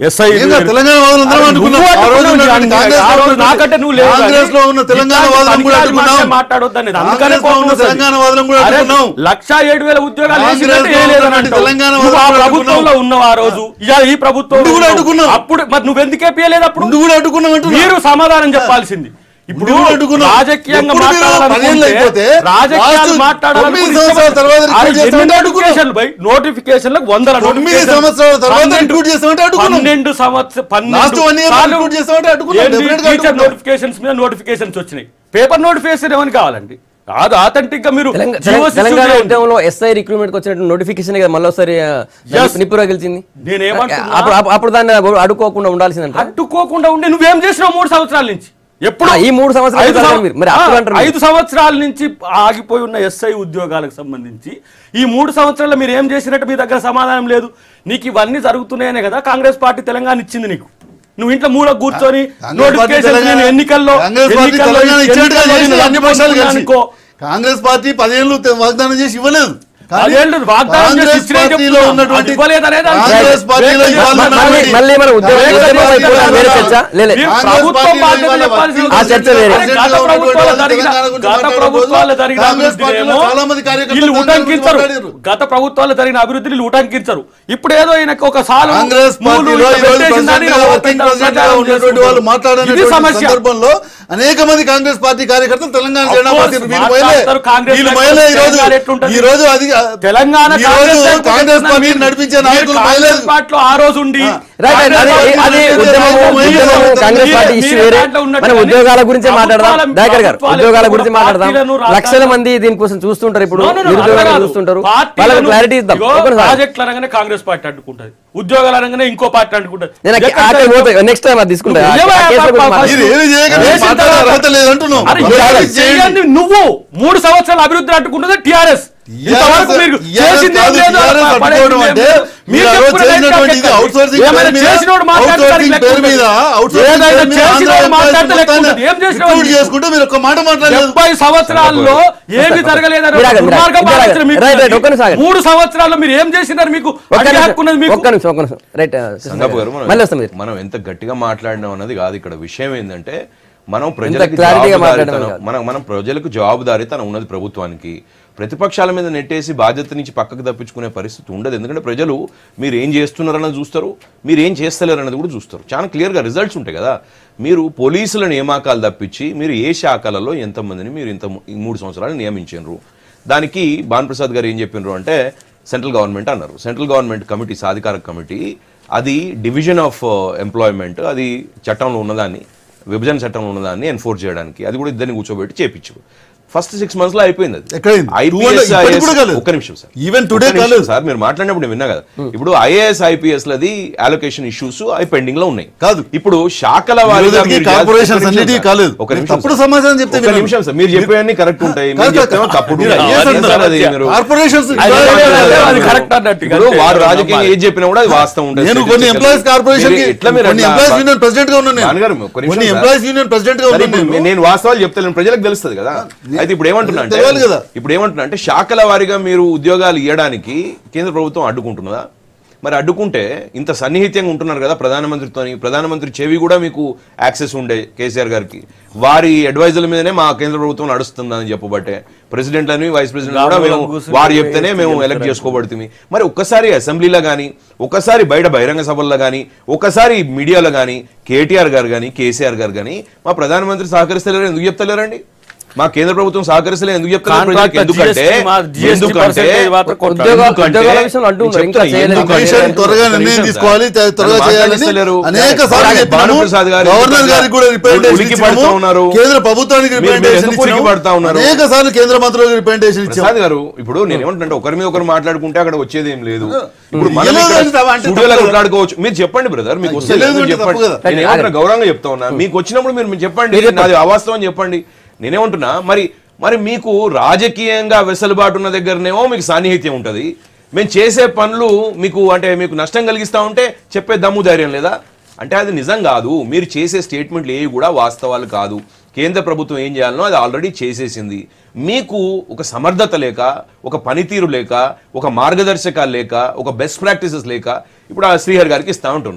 ఎస్ఐ ఏం కాదు, తెలంగాణ వాదులు అందరం అది అనుకున్నాం. నువ్వు ఆ రోజు అనుకున్నావు, ఉన్నటువంటి నువ్వు కాంగ్రెస్ ఆ రోజు లో నాకంటే నువ్వు లేవు కానీ కాంగ్రెస్ లో ఉన్న తెలంగాణ ఇట్లాంటి వాదులను కూడా పనికిరాని మాటలే అడ్డుకున్నాం. మాట్లాడొద్దని అందుకనే కాంగ్రెస్ లో కోపం ఉన్న వస్తుంది. తెలంగాణ వాదులను కూడా అరే, అడ్డుకున్నాం. లక్ష ఏడు వేల ఉద్యోగాలు కాంగ్రెస్ వేసినట్టు లో వేయలేదని ఉన్నటువంటి అంటావు. తెలంగాణ నువ్వు ఆ వాదులను ప్రభుత్వంలో అడ్డుకున్నాం. ఉన్నావు ఆ రోజు ఇవాళ ఈ ప్రభుత్వం ముందు కూడా అడ్డుకున్నాం. అప్పుడు మరి నువ్వు ఎందుకే పేయలేదు అప్పుడు ముందు కూడా అడ్డుకున్నాం అంటున్నా. మీరు సమాధానం చెప్పాల్సింది ఇప్పుడు ముందు కూడా అడ్డుకున్నాం. రాజకీయంగా ఎప్పుడు మీరు పదేళ్ళు అయిపోతే మాట్లాడాలనుకుంటే రాజకీయాలు లాస్ట్ తొమ్మిది సంవత్సరాల తర్వాత రిక్రూట్ మాట్లాడాలనుకుంటే చేస్తామంటే అడ్డుకున్నాం. నోటిఫికేషన్ బై నోటిఫికేషన్లకు వందల తొమ్మిది notifications. సంవత్సరాల తర్వాత పన్నెండు- రిక్రూట్ చేస్తామంటే అడ్డుకున్నాం. పన్నెండు సంవత్సరం Last one year సార్లు రిక్రూట్ చేస్తామంటే అడ్డుకున్నాం. ఏంటి? Definitely గా టీచర్ అడ్డుకున్నాం. నోటిఫికేషన్స్ మీద నోటిఫికేషన్స్ వచ్చినాయి పేపర్ నోటిఫికేషన్ ఏమని కావాలండి అది ఆథెంటిక్ గా మీరు తెలంగాణ GOs issue తెలంగాణ చేయండి. ఉద్యమంలో ఎస్ఐ రిక్రూట్మెంట్ వచ్చినట్టు నోటిఫికేషన్ కదా మళ్ళీ ఒకసారి ఆ, Yes. నిప్పురా గెలిచింది నేనేమంటున్నా? అప్పుడు అప్పుడు- అప్పుడు దాన్ని అడుకోకుండా ఉండాల్సిందంట అడ్డుకోకుండా ఉండి నువ్వేం చేసినావు మూడు సంవత్సరాల నుంచి ఎప్పుడు ఆ, ఈ మూడు సంవత్సరాలు ఐదు కాదు సంవ- మీరు. మరి అప్పుడు ఆ, అంటారు మీరు. ఐదు సంవత్సరాల నుంచి ఆగిపోయి ఉన్న ఎస్ఐ ఉద్యోగాలకు సంబంధించి ఈ మూడు సంవత్సరాల్లో మీరు ఏం చేసినట్టు మీ దగ్గర సమాధానం లేదు నీకు ఇవన్నీ జరుగుతున్నాయనే కదా కాంగ్రెస్ పార్టీ తెలంగాణ ఇచ్చింది నీకు నువ్వు ఇంట్లో మూల కూర్చొని కాంగ్రెస్ పార్టీ notifications తెలంగాణ- నేను ఎన్నికల్లో కాంగ్రెస్ పార్టీ ఎన్నికల్లో- తెలంగాణ ఇచ్చినట్టుగా ఎన్నికల్లో చేసింది నేను అన్ని పక్షాలు కలిసి అనుకో కాంగ్రెస్ పార్టీ పదేళ్ళు తె- వాగ్దానం చేసి ఇవ్వలేదు కానీ పదేళ్ళు వాగ్దానం చేసి కాంగ్రెస్ ఇచ్చినే పార్టీలో చెప్తున్నా. ఉన్నటువంటి అది ఇవ్వలేదనేది అది కాంగ్రెస్ పార్టీలో వేరే ఇవాళ మళ్ళీ- ఉన్నటువంటి- మళ్ళీ మన ఉద్యమం- కాంగ్రెస్ ఉద్యమం పార్టీలో అయిపోయినా వేరే ఇవాళ- చర్చ? లేదు. మీరు కాంగ్రెస్ ప్రభుత్వం పార్టీలో బాధ్యత ఇవాళ చెప్పాల్సిన వర్కింగ్ ఆ చర్చ వేరే. అరే గత ప్రభుత్వాలు జరిగిన గత ప్రభుత్వాలు జరిగిన కాంగ్రెస్ పార్టీలో అభివృద్ధినేమో చాలా మంది కార్యకర్తలు వీళ్ళు దాని గురించి ఉటంకించరు మాట్లాడారు. గత ప్రభుత్వాలు జరిగిన అభివృద్ధిని వీళ్ళు ఉటంకించరు ఇప్పుడు ఏదో ఈయనకు ఒక సాలు కాంగ్రెస్ మూలు పార్టీలో ఇట్లా ఈరోజు పెట్టేసిన ప్రెసిడెంట్ దాన్ని గా, ఓ వర్కింగ్ పెద్ద ప్రెసిడెంట్ గా ప్రచారం ఉన్నటువంటి వాళ్ళు చేసుకుంటారు. ఇది మాట్లాడినటువంటి సమస్య సందర్భంలో అనేక మంది కాంగ్రెస్ పార్టీ కార్యకర్తలు తెలంగాణ Of జెండా course, పార్టీ వీళ్ళు మాట్లాడతారు మహిళలే. కాంగ్రెస్ వీళ్ళు లేకపోతే మహిళలే ఈ రోజు తెలంగాణ ఎట్లుంటది? ఈ రోజు అది తెలంగాణ ఈ రోజు కాంగ్రెస్ లేకపోతే కాంగ్రెస్ మీరు- పార్టీని నడిపించే మీరు నాయకులు కాంగ్రెస్ మహిళలు పార్టీలో ఆ రోజు ఉండి రైట్ రైట్ అది అది ఉద్యమము ఉద్యమము కాంగ్రెస్ పార్టీ ఇష్యూ వేరే మనం ఉద్యోగాల గురించి మాట్లాడదాం దయాకర్ గారు ఉద్యోగాల గురించి మాట్లాడదాం లక్షల మంది దీనికోసం చూస్తుంటారు ఇప్పుడు నిరుద్యోగాలు చూస్తుంటారు వాళ్ళకి క్లారిటీ ఇద్దాం ఒక నిమిషం. ప్రాజెక్టులు అనగానే కాంగ్రెస్ పార్టీ అడ్డుకుంటది ఉద్యోగాలు అనగానే ఇంకో పార్టీ అడ్డుకుంటది నేను ఆ- ఆఖరి పోతే నెక్స్ట్ టైం అది తీసుకుంటా ఆ- ఆ కేసుల గురించి మాట్లాడదాం. మీరు ఏమి చేయగలరు చేసిన మాట్లాడే తర్వాత- అర్హత లేదంటున్నాం అరే మీరు ఏమి ఆగండి. చేయండి నువ్వు మూడు సంవత్సరాల అభివృద్ధి అడ్డుకుంటుంది టిఆర్ఎస్ ఇంతవరకు మీరు చేసింది ఏం లేదు, TRS పడేసింది అడ్డుకోవడం ఏం అంటే లేదు. మీరు మీరు ఆ రోజు చెప్పుకునే చేసినటువంటి లెక్క అవుట్ సోర్సింగ్ ఏమైనా పేరు మీద, చేసినోడు మాట్లాడితే అవుట్ దానికి సోర్సింగ్ లెక్క పేరు మీద, ఉంటుంది. అవుట్ సోర్సింగ్ ఏదైనా పేరు మీద చేసినోడు ఆంధ్ర మాట్లాడితే లెక్క మొత్తాన్ని ఉంటుంది. ఏం చేసినావు రిక్రూట్ నీకు? చేసుకుంటే మీరు ఒక్క మాట మాట్లాడలేదు డెబ్బై సంవత్సరాల్లో ఏమి జరగలేదని మీరు ఆగండి, దుర్మార్గం మీరు ఆగండి. ఆలోచన మీకు రైట్, రైట్, ఉన్నది. ఒక్క నిమిషం ఆగండి. మూడు సంవత్సరాల్లో మీరు ఏం చేసినారు మీకు ఒక్క అడిగే నిమిషం, హక్కు ఉన్నది మీకు ఒక్క నిమిషం ఒక్క నిమిషం రైట్ సంగప్ గారు మనం మళ్ళీ వస్తాం మీరు మనం ఎంత గట్టిగా మాట్లాడినాం అన్నది కాదు ఇక్కడ విషయం ఏంటంటే మనం ప్రజలకు క్లారిటీగా జవాబుదారీతనం- మాట్లాడడం కాదు. మనం మనం ప్రజలకు జవాబుదారీతనం ఉన్నది ప్రభుత్వానికి ప్రతిపక్షాల మీద నెట్టేసి బాధ్యత నుంచి పక్కకు తప్పించుకునే పరిస్థితి ఉండదు ఎందుకంటే ప్రజలు మీరు ఏం చేస్తున్నారన్నది చూస్తారు మీరు ఏం చేస్తలేరన్నది కూడా చూస్తారు చాలా క్లియర్గా రిజల్ట్స్ ఉంటాయి కదా మీరు పోలీసుల నియామకాలు తప్పించి మీరు ఏ శాఖలలో ఎంతమందిని మీరు ఇంత ఈ మూడు సంవత్సరాలు నియమించారు దానికి భానుప్రసాద్ గారు ఏం చెప్పినారు అంటే సెంట్రల్ గవర్నమెంట్ అన్నారు సెంట్రల్ గవర్నమెంట్ కమిటీ సాధికారక కమిటీ అది డివిజన్ ఆఫ్ ఎంప్లాయ్మెంట్ అది చట్టంలో ఉన్నదాన్ని విభజన చట్టంలో ఉన్నదాన్ని ఎన్ఫోర్స్ చేయడానికి అది కూడా ఇద్దరిని కూర్చోబెట్టి చేపించు ఫస్ట్ సిక్స్ మంత్స్ లో అయిపోయింది అది ఎక్కడైంది? IPS, Two and- ఇప్పటికి కూడా కాలేదు. ఒక్క నిమిషం సార్ Even today ఒక్క నిమిషం కాలేదు. సార్ మీరు మాట్లాడినప్పుడు నేను విన్నా కదా ఇప్పుడు ఐఏఎస్ ఐపీఎస్ లది అలొకేషన్ ఇష్యూస్ అవి పెండింగ్ లో ఉన్నాయి కాదు. ఇప్పుడు శాఖల వారీగా ఈరోజుకి మీరు చేయాల్సిన- కార్పొరేషన్స్ ఒక్క నిమిషం అన్నిటికీ సార్. కాలేదు. ఒక్క మీరు నిమిషం తప్పుడు సార్. సమాచారం చెప్తే ఒక్క వినను. నిమిషం సార్ మీరు చెప్పేవన్నీ కరెక్ట్ ఉంటాయి మీరు కాదు, చెప్తేమో కాదు. తప్పుడు మీరు ఉంటాయి. IAS అదే సార్ అంటున్నారు. అది మీరు కార్పొరేషన్స్ అది అదే లేదు, సార్ లేదు, అది అది మీరు- కరెక్ట్ అన్నట్టు ఇప్పుడు అంతే. వారు అది రాజకీయంగా నమ్మాలి. ఏది చెప్పినా కూడా అది వాస్తవం ఉంటుంది నేను కొన్ని ఎంప్లాయీస్ కార్పొరేషన్ మీరు ఎట్లా మీరు కొన్ని అట్లా- ఎంప్లాయీస్ యూనియన్ ప్రెసిడెంట్ గా ఉన్నాను నాన్నగారు, ఒక్క నేను. నిమిషం కొన్ని సార్. ఎంప్లాయీస్ యూనియన్ ప్రెసిడెంట్ గా సరే, ఉన్నాను ఇప్పుడు నేను. నేను వాస్తవాలు చెప్తాను ప్రజలకు తెలుస్తుంది కదా అయితే ఇప్పుడు ఏమంటున్నా అంటే తెలియాలి కదా. ఇప్పుడు ఏమంటున్నా అంటే శాఖల వారీగా మీరు ఉద్యోగాలు ఇవ్వడానికి కేంద్ర ప్రభుత్వం అడ్డుకుంటున్నదా మరి అడ్డుకుంటే ఇంత సన్నిహిత్యంగా ఉంటున్నారు కదా ప్రధానమంత్రితోని ప్రధానమంత్రి చెవి కూడా మీకు యాక్సెస్ ఉండే కేసీఆర్ గారికి వారి అడ్వైజర్ల మీదనే మా కేంద్ర ప్రభుత్వం నడుస్తుందని చెప్పబట్టే ప్రెసిడెంట్లని వైస్ ప్రెసిడెంట్ కూడా మేము కూర్చుని వారు చెప్తేనే మేము ఎలక్ట్ చేసుకోబడుతుంది మరి ఒక్కసారి అసెంబ్లీలో కానీ ఒక్కసారి బయట బహిరంగ సభల్లో కానీ ఒక్కసారి మీడియాలో కానీ కేటీఆర్ గారు కానీ కేసీఆర్ గారు కానీ మా ప్రధానమంత్రి సహకరిస్తలేరు ఎందుకు చెప్తలేరండి మా కేంద్ర ప్రభుత్వం సహకరిస్తలేదు ఎందుకు చెప్తలేరు Contract ప్రజలకు? ఎందుకంటే GST మా GST ఎందుకంటే percentage మాత్రం కొట్టాలి. ఉద్యోగ- ఎందుకంటే ఉద్యోగాల విషయంలో అంటూ ఉన్నారు. ఇంకా నేను చేయలేదు. చెప్తున్నా, కమిషన్ ఎందుకంటే- త్వరగా ఒక్క నిర్ణయం నిమిషం తీసుకోవాలి, సార్. త్వరగా నన్ను చేయాలని మాట్లాడిస్తలేరు. అనేక సార్లు అలాగే చెప్పినాము. భానుప్రసాద్ గారు గవర్నర్ గారికి కూడా రిప్రజెంటేషన్ ఉలికి ఇచ్చినాము. పడుతూ ఉన్నారు కేంద్ర ప్రభుత్వానికి మీరు- మీరు రిప్రజెంటేషన్ ఎందుకు ఉలికి ఇచ్చినాము. పడతా ఉన్నారు? అనేక సార్లు కేంద్ర మంత్రులకు రిప్రజెంటేషన్ ఇచ్చాము ప్రసాద్ గారు ఇప్పుడు నేను ఏమంటున్నా ఒకరి మీద ఒకరు మాట్లాడుకుంటే అక్కడ వచ్చేది ఏం లేదు ఇప్పుడు మనం తెలియదు ఇక్కడ అంటే తప్ప- అంటే స్టూడియోలో తప్పు కదా. కొట్లాడుకోవచ్చు మీరు చెప్పండి బ్రదర్ మీకు వస్తే తెలియదు మీరు అంటే చెప్పండి తప్పు కదా. నేను ఏమంటున్నా గౌరవంగా చెప్తా ఉన్నా మీకు వచ్చినప్పుడు మీరు మీరు చెప్పండి నాది అవాస్తవం చెప్పండి నేనేమంటున్నా మరి మరి మీకు రాజకీయంగా వెసులుబాటు ఉన్న దగ్గరనేమో మీకు సాన్నిహిత్యం ఉంటది మేము చేసే పనులు మీకు అంటే మీకు నష్టం కలిగిస్తా ఉంటే చెప్పే దమ్ము ధైర్యం లేదా అంటే అది నిజం కాదు మీరు చేసే స్టేట్మెంట్లు ఏవి కూడా వాస్తవాలు కాదు కేంద్ర ప్రభుత్వం ఏం చేయాలనో అది ఆల్రెడీ చేసేసింది మీకు ఒక సమర్థత లేక ఒక పనితీరు లేక ఒక మార్గదర్శకాలు లేక ఒక బెస్ట్ ప్రాక్టీసెస్ లేక ఇప్పుడు ఆ శ్రీహరి గారికి ఇస్తా ఉంటుండ్రు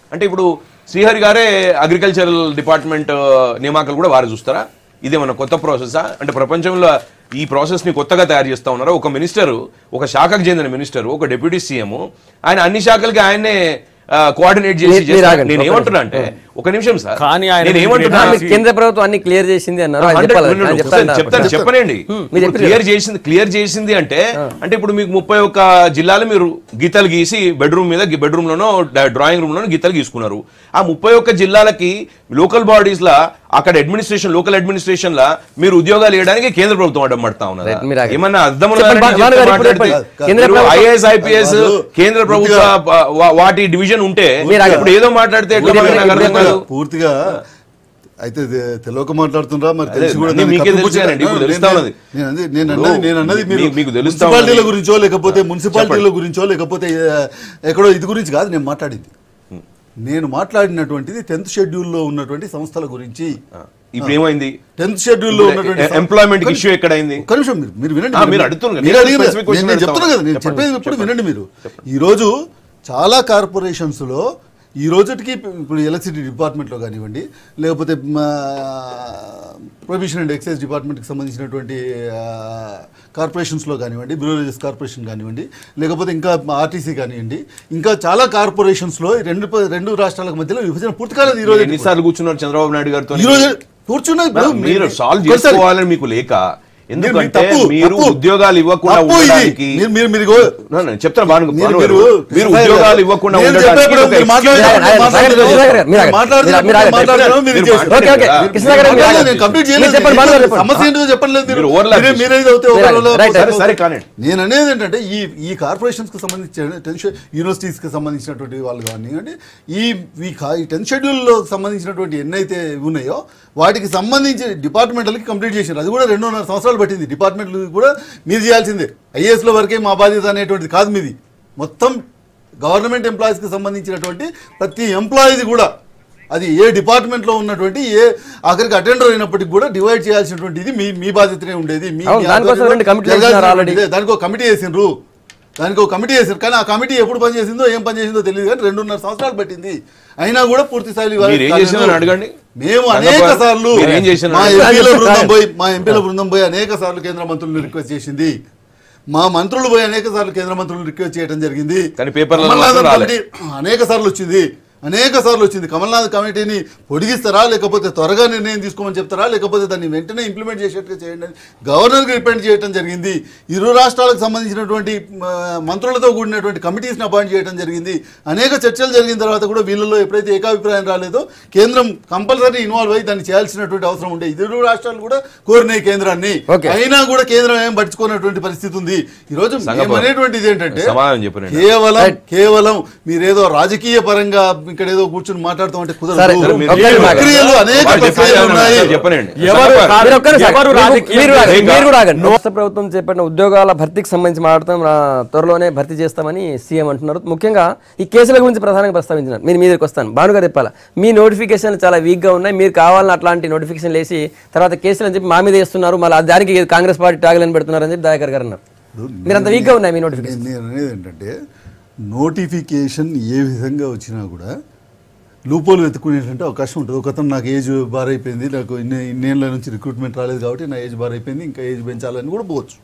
అంటే ఇప్పుడు శ్రీహరి గారే అగ్రికల్చరల్ డిపార్ట్మెంట్ నియామకాలు కూడా వారు చూస్తారా ఇదేమన్నా కొత్త ప్రాసెసా అంటే ప్రపంచంలో ఈ ప్రాసెస్ ని కొత్తగా తయారు చేస్తా ఉన్నారా ఒక మినిస్టర్ ఒక శాఖకు చెందిన మినిస్టర్ ఒక డిప్యూటీ సీఎం ఆయన అన్ని శాఖలకి ఆయన్నే కోఆర్డినేట్ చేసి మీరు- మీరు చేస్తారు. ఆగండి, నేను ఒక్క ఏమంటున్నా అంటే ఒక నిమిషం సార్ కానీ ఆయన నేను ఏమంటున్నా మీరు మీరు కేంద్ర ప్రభుత్వం అన్ని క్లియర్ చేసింది అన్నారు ఆయన హండ్రెడ్ చెప్పాలి. మినిట్ ఆయన ఒకసారి చెప్తారు. చెప్తాను చెప్పనండి మీరు చెప్పారు క్లియర్ చేసింది క్లియర్ చేసింది అంటే అంటే ఇప్పుడు మీకు ముప్పై ఒక్క జిల్లాలు మీరు గీతలు గీసి బెడ్రూమ్ మీద బెడ్రూమ్ లోనో డ్రాయింగ్ రూమ్ లోనో గీతలు గీసుకున్నారు ఆ ముప్పై ఒక్క జిల్లాలకి లోకల్ బాడీస్ లా అక్కడ అడ్మినిస్ట్రేషన్ లోకల్ అడ్మినిస్ట్రేషన్ లా మీరు ఉద్యోగాలు ఇవ్వడానికి కేంద్ర ప్రభుత్వం అడ్డం పడతా ఉన్నదా Right, మీరు ఆగండి. ఏమన్నా అర్థం చెప్పండి, భాను గారు ఇప్పుడు చెప్పండి. కేంద్ర ప్రభుత్వం- ఐఏఎస్ ఐపీఎస్ వాళ్ళు కేంద్ర ప్రభుత్వ వా- వాటి డివిజన్ ఉంటే మీరు ఆగండి. ఇప్పుడు ఏదో మాట్లాడితే ఎట్లా మీరు మరి నాకు అర్థం పూర్తిగా- కాదు. పూర్తిగా అయితే ఇది తెలియక మాట్లాడుతుండ్రా మరి అదే, తెలిసి కూడా అన్నీ దాన్ని మీకే కప్పిపుచ్చి- తెలుసానండి, ఇప్పుడు నేను- తెలుస్తా ఉన్నది. నేను అన్నది- నేను ఇప్పుడు అన్నది నేను అన్నది మీరు మీ- మీకు తెలుస్తా మున్సిపాలిటీల ఉన్నది. గురించో లేకపోతే మున్సిపాలిటీల గురించో లేకపోతే ఏ, ఎక్కడో ఇది గురించి కాదు నేను మాట్లాడింది నేను మాట్లాడినటువంటిది టెన్త్ షెడ్యూల్లో ఉన్నటువంటి సంస్థల గురించి ఇప్పుడు ఏమైంది టెన్త్ షెడ్యూల్లో ఇప్పుడు ఉన్నటువంటి సం- employment ఒక్క issue ఎక్కడైంది? ఒక్క నిమిషం మీరు మీరు వినండి ఆ, మీరు అడుగుతున్నారు. మీరు నేను అడిగిన- specific question నేను- నేను చెప్తున్నా కదా నేను చెప్పండి. చెప్పేది ఇప్పుడు వినండి మీరు ఈ రోజు చాలా కార్పొరేషన్స్ లో ఈ రోజుకి ఇప్పుడు ఎలక్ట్రిసిటీ డిపార్ట్మెంట్లో కానివ్వండి లేకపోతే ప్రొవిషన్ అండ్ ఎక్సైజ్ డిపార్ట్మెంట్కి సంబంధించినటువంటి కార్పొరేషన్స్లో కానివ్వండి బ్యూరేజెస్ కార్పొరేషన్ కానివ్వండి లేకపోతే ఇంకా ఆర్టీసీ కానివ్వండి ఇంకా చాలా కార్పొరేషన్స్లో ఈ రెండు ప- రెండు రాష్ట్రాల మధ్యలో విభజన పూర్తి కాలేదు ఈ రోజు ఎన్నిసార్లు కూర్చున్నారు చంద్రబాబు నాయుడు గారితో ఈ రోజు కూర్చున్నా ఇప్పుడు మీరు సాల్వ్ ఒకసారి- చేసుకోవాలని మీకు లేక ఎందుకంటే తప్పు, మీరు తప్పు. ఉద్యోగాలు ఇవ్వకుండా తప్పు ఇది. ఉండడానికి మీరు- మీరు- మీరు ఇగో- No, no, చెప్తాను భాను మీరు- భాను గారు, మీరు- మీరు కృష్ణ ఉద్యోగాలు గారు, ఇవ్వకుండా నేను ఉండడానికి చెప్పేప్పుడు ఒక మీరు excuse. మాట్లాడారు, ఆయన- ఆయన- మాట్లాడారు, కృష్ణ గారు, మీరు ఆగండి. మాట్లాడుతున్నారు, మీరు ఆగండి. మాట్లాడుతున్నారు, మీరు మీరు చేస్తారు. ఓకే ఓకే కృష్ణ గారు మీరు మాట్లాడలేదు, ఆగండి. నేను కంప్లీట్ మీరు చేయలేదు చెప్పండి భాను గారు చెప్పండి. సమస్య ఏంటో చెప్పలేదు మీరు. మీరు overlap మీరే- మీరే ఇది అవుతే మీరు overlap ఆగండి. రైట్, సరే సరే కానీ నేను అనేది ఏంటంటే ఈ ఈ కార్పొరేషన్స్ కి సంబంధించిన టెన్షన్ యూనివర్సిటీస్ కి సంబంధించినటువంటి వాళ్ళు కానివ్వండి ఈ ఈ కా- ఈ టెన్త్ షెడ్యూల్లో సంబంధించినటువంటి ఎన్నైతే ఉన్నాయో వాటికి సంబంధించి డిపార్ట్మెంట్లకి కంప్లీట్ చేశారు అది కూడా రెండున్నర సంవత్సరాలు పట్టింది డిపార్ట్మెంట్లు కూడా మీరు చేయాల్సిందే ఐఏఎస్లో వరకే మా బాధ్యత అనేటువంటిది కాదు మీది మొత్తం గవర్నమెంట్ ఎంప్లాయీస్కి సంబంధించినటువంటి ప్రతి ఎంప్లాయీది కూడా అది ఏ డిపార్ట్మెంట్లో ఉన్నటువంటి ఏ ఆఖరికి అటెండర్ అయినప్పటికి కూడా డివైడ్ చేయాల్సినటువంటి ఇది మీ మీ బాధ్యతనే ఉండేది మీ అవును, మీ దానికోసం ఆధ్వర్యంలో రెండు కమిటీలు జరగాల్సినటువంటి వేసినారు already. ఇదే. దానికి ఒక కమిటీ వేసిండ్రు దానికి ఒక కమిటీ వేసారు కానీ ఆ కమిటీ ఎప్పుడు పనిచేసిందో ఏం పనిచేసిందో తెలియదు కానీ రెండున్నర సంవత్సరాలు పట్టింది అయినా కూడా పూర్తి స్థాయిలో ఇవాళ మీరు ఏం చేసిందని అడగండి. మేము రంగప్ప, అనేక సార్లు మీరు ఏం చేసినారు? మా అడగండి. ఎంపీల బృందం అడగండి. పోయి మా ఎంపీల బృందం పోయి అనేక సార్లు కేంద్ర మంత్రులను రిక్వెస్ట్ చేసింది మా మంత్రులు పోయి అనేక సార్లు కేంద్ర మంత్రులను రిక్వెస్ట్ చేయడం జరిగింది కానీ పేపర్లలో కమల్నాథ్ మాత్రం రాలే. కమిటీ అనేక సార్లు వచ్చింది అనేక సార్లు వచ్చింది కమల్నాథ్ కమిటీని పొడిగిస్తారా లేకపోతే త్వరగా నిర్ణయం తీసుకోమని చెప్తారా లేకపోతే దాన్ని వెంటనే ఇంప్లిమెంట్ చేసేట్టుగా చేయండి అని గవర్నర్కి రిపెండ్ చేయడం జరిగింది ఇరు రాష్ట్రాలకు సంబంధించినటువంటి ఆ, మంత్రులతో కూడినటువంటి కమిటీస్ని అపాయింట్ చేయడం జరిగింది అనేక చర్చలు జరిగిన తర్వాత కూడా వీళ్ళలో ఎప్పుడైతే ఏకాభిప్రాయం రాలేదో కేంద్రం కంపల్సరీ ఇన్వాల్వ్ అయ్యి దాన్ని చేయాల్సినటువంటి అవసరం ఉండే ఇరు రాష్ట్రాలు కూడా కోరినాయి కేంద్రాన్ని Okay. అయినా కూడా కేంద్రం ఏం పట్టించుకున్నటువంటి పరిస్థితి ఉంది ఈ రోజు సంగప- మేము అనేటువంటిది ఏంటంటే సమాధానం చెప్పనండి. కేవలం కేవలం మీరేదో రాజకీయ పరంగా ఇక్కడ ఏదో కూర్చుని మాట్లాడుతూ ఉంటే సరే, కుదరదు సరే, మీరు ఒక్క ఏం నిమిషం. ప్రక్రియలు అనేక వాళ్ళు ప్రక్రియలు చెప్పండి, ఉన్నాయి చెప్పనండి ఎవరు సంగప్ప, కాదు. మీరు ఒక్కరే సార్. ఎవరు మీరు- రాజకీయం మీరు ఆగండి. చేయగా- మీరు కూడా ఆగండి. రాష్ట్ర ప్రభుత్వం చేపట్టిన ఉద్యోగాల భర్తీకి సంబంధించి మాట్లాడతాం ఆ, త్వరలోనే భర్తీ చేస్తామని సీఎం అంటున్నారు ముఖ్యంగా ఈ కేసుల గురించి ప్రధానంగా ప్రస్తావించినారు మీరు మీదకి వస్తాను భానుగా చెప్పాలా మీ నోటిఫికేషన్లు చాలా వీక్గా ఉన్నాయి మీరు కావాలని అట్లాంటి నోటిఫికేషన్ వేసి తర్వాత కేసులు అని చెప్పి మా మీద వేస్తున్నారు మళ్ళీ దానికి కాంగ్రెస్ పార్టీ టాగులని పెడుతున్నారు అని చెప్పి దయాకర్ గారు అన్నారు మీరు అంత వీక్గా ఉన్నాయి మీ నోటిఫికేషన్ నేను నేను అనేది ఏంటంటే నోటిఫికేషన్ ఏ విధంగా వచ్చినా కూడా లూపోలు వెతుక్కునేటువంటి అవకాశం ఉంటుంది ఒక అతను నాకు ఏజ్ బార్ అయిపోయింది నాకు ఇన్ని ఇన్నేళ్ళ నుంచి రిక్రూట్మెంట్ రాలేదు కాబట్టి నా ఏజ్ బార్ అయిపోయింది ఇంకా ఏజ్ పెంచాలని కూడా పోవచ్చు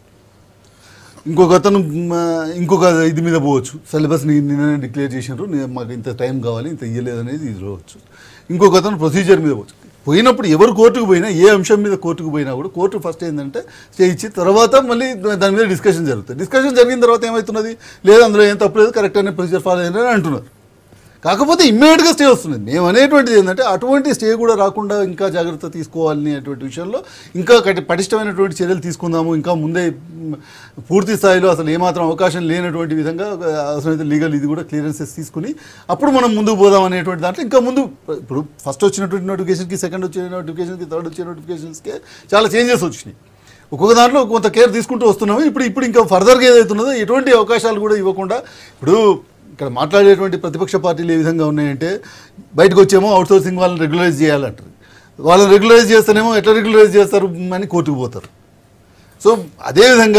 ఇంకొక అతను మ, ఇంకొక ఇది మీద పోవచ్చు సిలబస్ నిన్ననే డిక్లేర్ చేసినారు నే- మాకు ఇంత టైం కావాలి ఇంత ఇయ్యలేదు అనేది ఇది పోవచ్చు ఇంకొక అతను ప్రొసీజర్ మీద పోవచ్చు పోయినప్పుడు ఎవరు కోర్టుకు పోయినా ఏ అంశం మీద కోర్టుకు పోయినా కూడా కోర్టు ఫస్ట్ ఏంటంటే స్టే ఇచ్చి తర్వాత మళ్ళీ దాని మీద డిస్కషన్ జరుగుతుంది డిస్కషన్ జరిగిన తర్వాత ఏమవుతున్నది లేదు అందులో ఏం తప్పలేదు కరెక్ట్ అనే ప్రొసీజర్ ఫాలో అయ్యారని అంటున్నారు కాకపోతే ఇమ్మీడియట్గా స్టే వస్తుంది మేము అనేటువంటిది ఏంటంటే అటువంటి స్టే కూడా రాకుండా ఇంకా జాగ్రత్త తీసుకోవాలని అటువంటి విషయంలో ఇంకా కటి- పటిష్టమైనటువంటి చర్యలు తీసుకుందాము ఇంకా ముందే మ్, పూర్తి స్థాయిలో అసలు ఏమాత్రం అవకాశం లేనటువంటి విధంగా ఒక అవసరమైతే లీగల్ ఇది కూడా క్లియరెన్సెస్ తీసుకుని అప్పుడు మనం ముందుకు పోదాం అనేటువంటి దాంట్లో ఇంకా ముందు ఇప్పుడు ఫస్ట్ వచ్చినటువంటి నోటిఫికేషన్కి సెకండ్ వచ్చే నోటిఫికేషన్కి థర్డ్ వచ్చే నోటిఫికేషన్స్కి చాలా చేంజెస్ వచ్చినాయి ఒక్కొక్క దాంట్లో కొంత కేర్ తీసుకుంటూ వస్తున్నాము ఇప్పుడు ఇప్పుడు ఇంకా ఫర్దర్గా ఏదైతున్నదో ఎటువంటి అవకాశాలు కూడా ఇవ్వకుండా ఇప్పుడు ఇక్కడ మాట్లాడేటువంటి ప్రతిపక్ష పార్టీలు ఏ విధంగా ఉన్నాయంటే బయటకు వచ్చేమో అవుట్ సోర్సింగ్ వాళ్ళని రెగ్యులరైజ్ చేయాలంటారు వాళ్ళని రెగ్యులరైజ్ చేస్తేనేమో ఎట్లా రెగ్యులరైజ్ చేస్తారు అని కోర్టుకు పోతారు సో అదేవిధంగా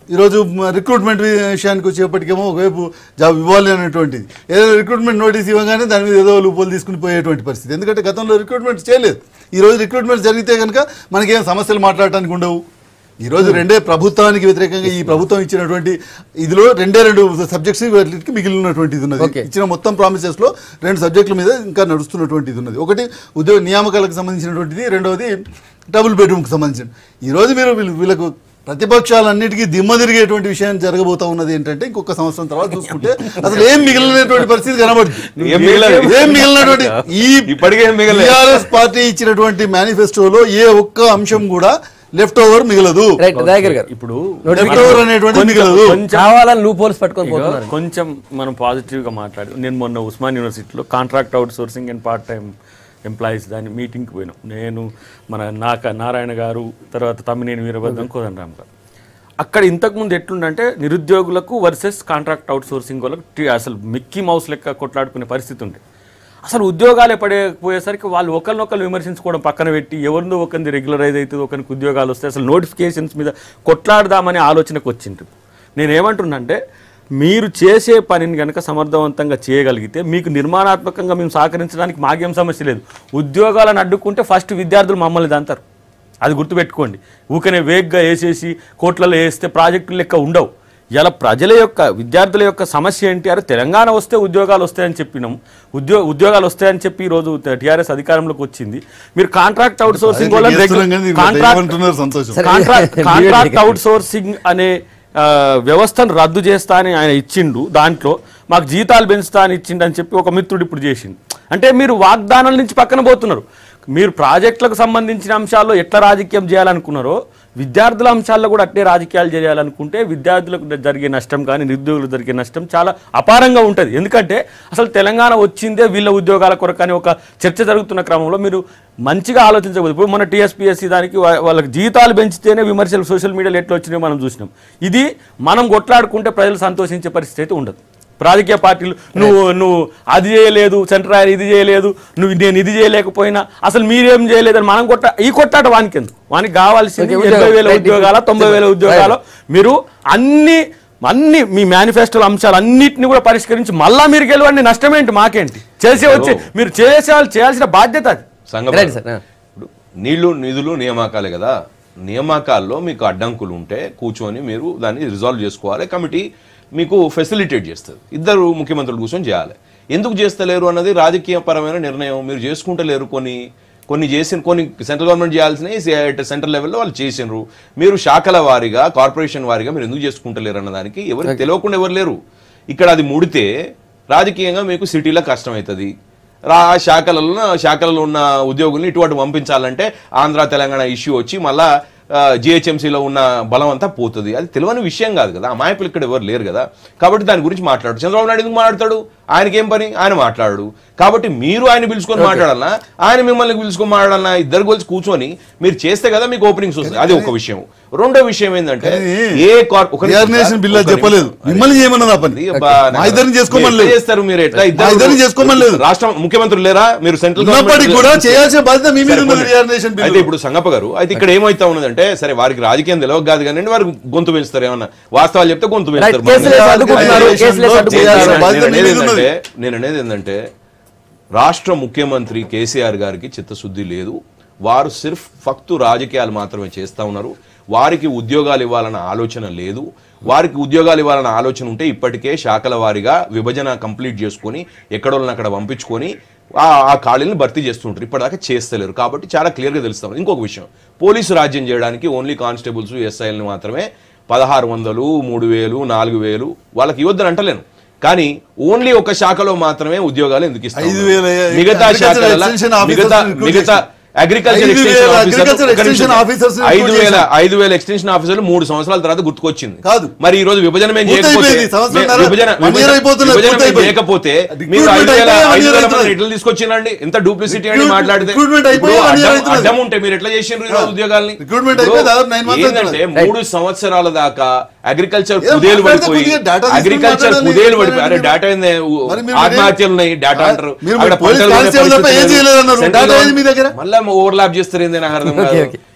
ఈరోజు రిక్రూట్మెంట్ విషయానికి వచ్చేప్పటికేమో ఒకవైపు జాబ్ ఇవ్వాలి అనేటువంటిది ఏదో రిక్రూట్మెంట్ నోటీస్ ఇవ్వగానే దాని మీద ఏదో లూపోలు తీసుకుని పోయేటువంటి పరిస్థితి ఎందుకంటే గతంలో రిక్రూట్మెంట్ చేయలేదు ఈ రోజు రిక్రూట్మెంట్ జరిగితే కనుక మనకేం సమస్యలు మాట్లాడటానికి ఉండవు ఈ రోజు రెండే ప్రభుత్వానికి వ్యతిరేకంగా ఈ ప్రభుత్వం ఇచ్చినటువంటి ఇదిలో రెండే రెండు సబ్జెక్ట్స్ వీటికి మిగిలినటువంటి ఇది ఉన్నది Okay. ఇచ్చిన మొత్తం ప్రామిసెస్ లో రెండు సబ్జెక్టుల మీద ఇంకా నడుస్తున్నటువంటిది ఉన్నది ఒకటి ఉద్యోగ నియామకాలకు సంబంధించినటువంటిది రెండవది డబుల్ బెడ్రూమ్కి సంబంధించిన ఈ రోజు మీరు వీళ్ళు- వీళ్ళకు ప్రతిపక్షాలన్నిటికీ దిమ్మ తిరిగేటువంటి విషయం జరగబోతా ఉన్నది ఏంటంటే ఇంకొక సంవత్సరం తర్వాత చూసుకుంటే అసలు ఏం మిగిలినటువంటి పరిస్థితి కనబడుతుంది ఏం మిగలదు. ఏం మిగిలినటువంటి ఈ ఇప్పటికే ఏం మిగలలేదు. టీఆర్ఎస్ పార్టీ ఇచ్చినటువంటి మేనిఫెస్టోలో ఏ ఒక్క అంశం కూడా లెఫ్ట్ ఓవర్ మిగలదు రైట్ దయాకర్ గారు ఇప్పుడు లెఫ్ట్ ఓవర్ అనేటువంటి మిగలదు కావాలని లూప్ హోల్స్ పట్టుకొని ఇగో పోతున్నారు కొంచెం మనం పాజిటివ్గా మాట్లాడు నేను మొన్న ఉస్మాన్ యూనివర్సిటీలో contract outsourcing and part time employees దాని మీటింగ్కి పోయినాం నేను మన నాక నారాయణ గారు తర్వాత తమ్మినేని వీరభద్రం కోదండరామ్ గారు అక్కడ ఇంతకుముందు ఎట్లుందంటే నిరుద్యోగులకు వర్సెస్ కాంట్రాక్ట్ అవుట్ సోర్సింగ్ వాళ్ళకు టి- అసలు మిక్కీ మౌస్ లెక్క కొట్లాడుకునే పరిస్థితి ఉంది అసలు ఉద్యోగాలే పడకపోయేసరికి వాళ్ళు ఒకరినొకరు విమర్శించుకోవడం పక్కన పెట్టి ఎవరిదో ఒకరిది రెగ్యులరైజ్ అవుతుంది ఒకరికి ఉద్యోగాలు వస్తాయి అసలు నోటిఫికేషన్స్ మీద కొట్లాడదామనే ఆలోచనకు వచ్చింది నేనేమంటున్నానంటే మీరు చేసే పనిని కనుక సమర్థవంతంగా చేయగలిగితే మీకు నిర్మాణాత్మకంగా మేము సహకరించడానికి మాకేం సమస్య లేదు ఉద్యోగాలను అడ్డుకుంటే ఫస్ట్ విద్యార్థులు మమ్మల్ని దంతారు అది గుర్తుపెట్టుకోండి ఊకనే వేగ్గా వేసేసి కోట్లలో వేస్తే ప్రాజెక్టులు లెక్క ఉండవు ఇలా ప్రజల యొక్క విద్యార్థుల యొక్క సమస్య ఏంటి అరే తెలంగాణ వస్తే ఉద్యోగాలు వస్తాయని చెప్పినాం ఉద్యోగ ఉద్యోగాలు వస్తాయని చెప్పి ఈరోజు టీఆర్ఎస్ అధికారంలోకి వచ్చింది మీరు కాంట్రాక్ట్ అవుట్ సోర్సింగ్ వాళ్ళని చేస్తున్నాం కానీ దీంట్లో కాంట్రాక్ట్ ఏమంటున్నారు సంతోషం కాంట్రాక్ట్ కాంట్రాక్ట్ అవుట్ సోర్సింగ్ అనే ఆ, వ్యవస్థను రద్దు చేస్తా అని ఆయన ఇచ్చిండు దాంట్లో మాకు జీతాలు పెంచుతా అని ఇచ్చిండు అని చెప్పి ఒక మిత్రుడు ఇప్పుడు చేసిండు అంటే మీరు వాగ్దానాల నుంచి పక్కన పోతున్నారు మీరు ప్రాజెక్టులకు సంబంధించిన అంశాల్లో ఎట్లా రాజకీయం చేయాలనుకున్నారో విద్యార్థుల అంశాల్లో కూడా అట్టే రాజకీయాలు చేయాలనుకుంటే విద్యార్థులకు జరిగే నష్టం కానీ నిరుద్యోగులకు జరిగే నష్టం చాలా అపారంగా ఉంటుంది ఎందుకంటే అసలు తెలంగాణ వచ్చిందే వీళ్ళ ఉద్యోగాల కొరకు అని ఒక చర్చ జరుగుతున్న క్రమంలో మీరు మంచిగా ఆలోచించకూడదు ఇప్పుడు మన టీఎస్పీఎస్సీ దానికి వా- వాళ్ళకి జీతాలు పెంచితేనే విమర్శలు సోషల్ మీడియాలో ఎట్లా వచ్చినాయో మనం చూసినాం ఇది మనం కొట్లాడుకుంటే ప్రజలు సంతోషించే పరిస్థితి అయితే ఉండదు రాజకీయ పార్టీలు నువ్వు నువ్వు అది చేయలేదు సెంట్రల్ ఇది చేయలేదు నువ్వు నేను ఇది చేయలేకపోయినా అసలు మీరేం చేయలేదని మనం కొట్ట ఈ కొట్టాట వానికి ఎందుకు వానికి కావాల్సింది Okay, ఉద్యోగం. ఎనభై వేల Right, ఉద్యోగాల ఇప్పుడు- తొంభై వేల Right. ఉద్యోగాలు మీరు అన్ని అన్ని మీ మేనిఫెస్టోల అంశాలు అన్నిటిని కూడా పరిష్కరించి మళ్ళా మీరు గెలవండి నష్టం ఏంటి మాకేంటి చేసే వచ్చి మీరు చేసే వాళ్ళు చేయాల్సిన బాధ్యత అది సంఘం రైట్ సార్ ఆ. ఇప్పుడు నీళ్లు నిధులు నియామకాలే కదా నియామకాల్లో మీకు అడ్డంకులు ఉంటే కూర్చొని మీరు దాన్ని రిజాల్వ్ చేసుకోవాలి కమిటీ మీకు ఫెసిలిటేట్ చేస్తుంది ఇద్దరు ముఖ్యమంత్రులు కూర్చొని చేయాలి ఎందుకు చేస్తలేరు అన్నది రాజకీయ పరమైన నిర్ణయం మీరు చేసుకుంటలేరు కొన్ని కొన్ని చేసిన కొన్ని సెంట్రల్ గవర్నమెంట్ చేయాల్సినవి సెంట్రల్ లెవెల్లో వాళ్ళు చేసినారు మీరు శాఖల వారీగా కార్పొరేషన్ వారీగా మీరు ఎందుకు చేసుకుంటలేరు అన్న దానికి ఎవరికి తెలియకుండా ఎవరు లేరు ఇక్కడ అది ముడితే రాజకీయంగా మీకు సిటీలో కష్టమవుతుంది రా శాఖలలో శాఖలలో ఉన్న ఉద్యోగుల్ని ఇటువంటి పంపించాలంటే ఆంధ్ర తెలంగాణ ఇష్యూ వచ్చి మళ్ళా జిహెచ్ఎంసీలో ఉన్న బలం అంతా పోతుంది అది తెలియని విషయం కాదు కదా అమాయకులు ఇక్కడ ఎవరు లేరు కదా కాబట్టి దాని గురించి మాట్లాడు చంద్రబాబు నాయుడు ఎందుకు మాట్లాడతాడు ఆయనకి ఏం పని ఆయన మాట్లాడు కాబట్టి మీరు ఆయన పిలుచుకొని మాట్లాడాలన్నా ఆయన మిమ్మల్ని పిలుచుకొని మాట్లాడాలన్నా ఇద్దరు కలిసి కూర్చొని మీరు చేస్తే కదా మీకు ఓపెనింగ్స్ వస్తాయి అది ఒక విషయం రెండో విషయం ఏంటంటే ఏ కార్- ఒక నిమిషం రియాగ్నేషన్ సార్, బిల్ ఒక చెప్పలేదు నిమిషం. మిమ్మల్ని చేయమన్నది ఆ పని అది అబ్బా, మా ఇద్దరిని చేసుకోమని ఎట్లా లేదు చేస్తారు మీరు ఎట్లా మా ఇద్దరిని చేసుకోమని లేదు రాష్ట్ర ముఖ్యమంత్రులు లేరా మీరు సెంట్రల్ ఉన్నప్పటికీ కూడా చేయాల్సిన బాధ్యత మీ మీద ఉన్నది రియాగ్నేషన్ అయితే బిల్ ఇప్పుడు సంగప్ప గారు అయితే ఇక్కడ ఏమైతా ఉన్నదంటే సరే వారికి రాజకీయం తెలియక కాదు కానీ వారికి గొంతు పెంచుతారు ఏమన్నా వాస్తవాలు చెప్తే గొంతు పెంచుతారు Right, కేసులు వేసి అడ్డుకుంటున్నారు, కేసులు వేసి నేను అడ్డుకుంటున్నారు. చేయాల్సిన బాధ్యత మీ అనేది మీద ఉన్నది. ఏంటంటే నేను అనేది ఏంటంటే రాష్ట్ర ముఖ్యమంత్రి కేసీఆర్ గారికి చిత్తశుద్ధి లేదు వారు సిర్ఫ్ ఫక్తు రాజకీయాలు మాత్రమే చేస్తా ఉన్నారు వారికి ఉద్యోగాలు ఇవ్వాలన్న ఆలోచన లేదు వారికి ఉద్యోగాలు ఇవ్వాలన్న ఆలోచన ఉంటే ఇప్పటికే శాఖల వారీగా విభజన కంప్లీట్ చేసుకొని ఎక్కడోళ్ళని అక్కడ పంపించుకొని ఆ ఆ ఖాళీలను భర్తీ చేస్తుంటారు ఇప్పటిదాకా చేస్తలేరు కాబట్టి చాలా క్లియర్గా తెలుస్తాం ఇంకొక విషయం పోలీసు రాజ్యం చేయడానికి ఓన్లీ కానిస్టేబుల్స్ ఎస్ఐల్ని మాత్రమే పదహారు వందలు మూడు వేలు నాలుగు వేలు వాళ్ళకి ఇవ్వద్దని అంటలేను కానీ ఓన్లీ ఒక శాఖలో మాత్రమే ఉద్యోగాలు ఎందుకు ఇస్తారు ఐదు వేల మిగతా agriculture శాఖల extension officers మిగతా ని recruit మిగతా చేశారు. అగ్రికల్చర్ ఐదు వేల agriculture extension officers ని ఐదు recruit వేల చేశారు. ఐదు వేల ఎక్స్టెన్షన్ ఆఫీసర్లు మూడు సంవత్సరాల తర్వాత గుర్తుకొచ్చింది కాదు. మరి ఈ రోజు విభజన మేము పూర్తి చేయకపోతే అయిపోయింది. సంవత్సరం మే- నర- విభజన one year విభజన- అయిపోతున్నది, విభజన పూర్తి మేము అయిపోయింది. చేయకపోతే Recruitment మీరు ఐదు వేల అయిపోయి one ఐదు year వేల అవుతున్నది. మంది ఎట్లా తీసుకొచ్చినండి ఎంత డూప్లిసిటీ అని Recruit- మాట్లాడితే recruitment అయిపోయి ఇప్పుడు one year అడ్డం- అవుతున్నది. అడ్డం ఉంటే మీరు ఎట్లా చేసిండ్రు ఈ రోజు ఉద్యోగాల్ని Recruitment ఇప్పుడు అయిపోయి దాదాపు nine months ఏంటంటే అవుతున్నది. మూడు సంవత్సరాల దాకా అగ్రికల్చర్ ఏదో కుదేలు మాట్లాడితే పడిపోయి కొద్దిగా data తీసుకుని అగ్రికల్చర్ మాట్లాడాలి. కుదేలు పడిపోయి అరే మీరు- డేటా ఏంది మరి మీరు ఆత్మహత్యలు ఉన్నాయి డేటా ఆ, అంటారు మీరు అక్కడ పోలీస్ పంటలు కానిస్టేబుల్ తప్ప ఏం చేయలేదన్నారు. సెంట్రల్ డేటా ఏది మీ దగ్గర? మళ్ళీ ఓవర్లాప్ చేస్తారు ఏంది నాకు అర్థం Okay, కాదు okay.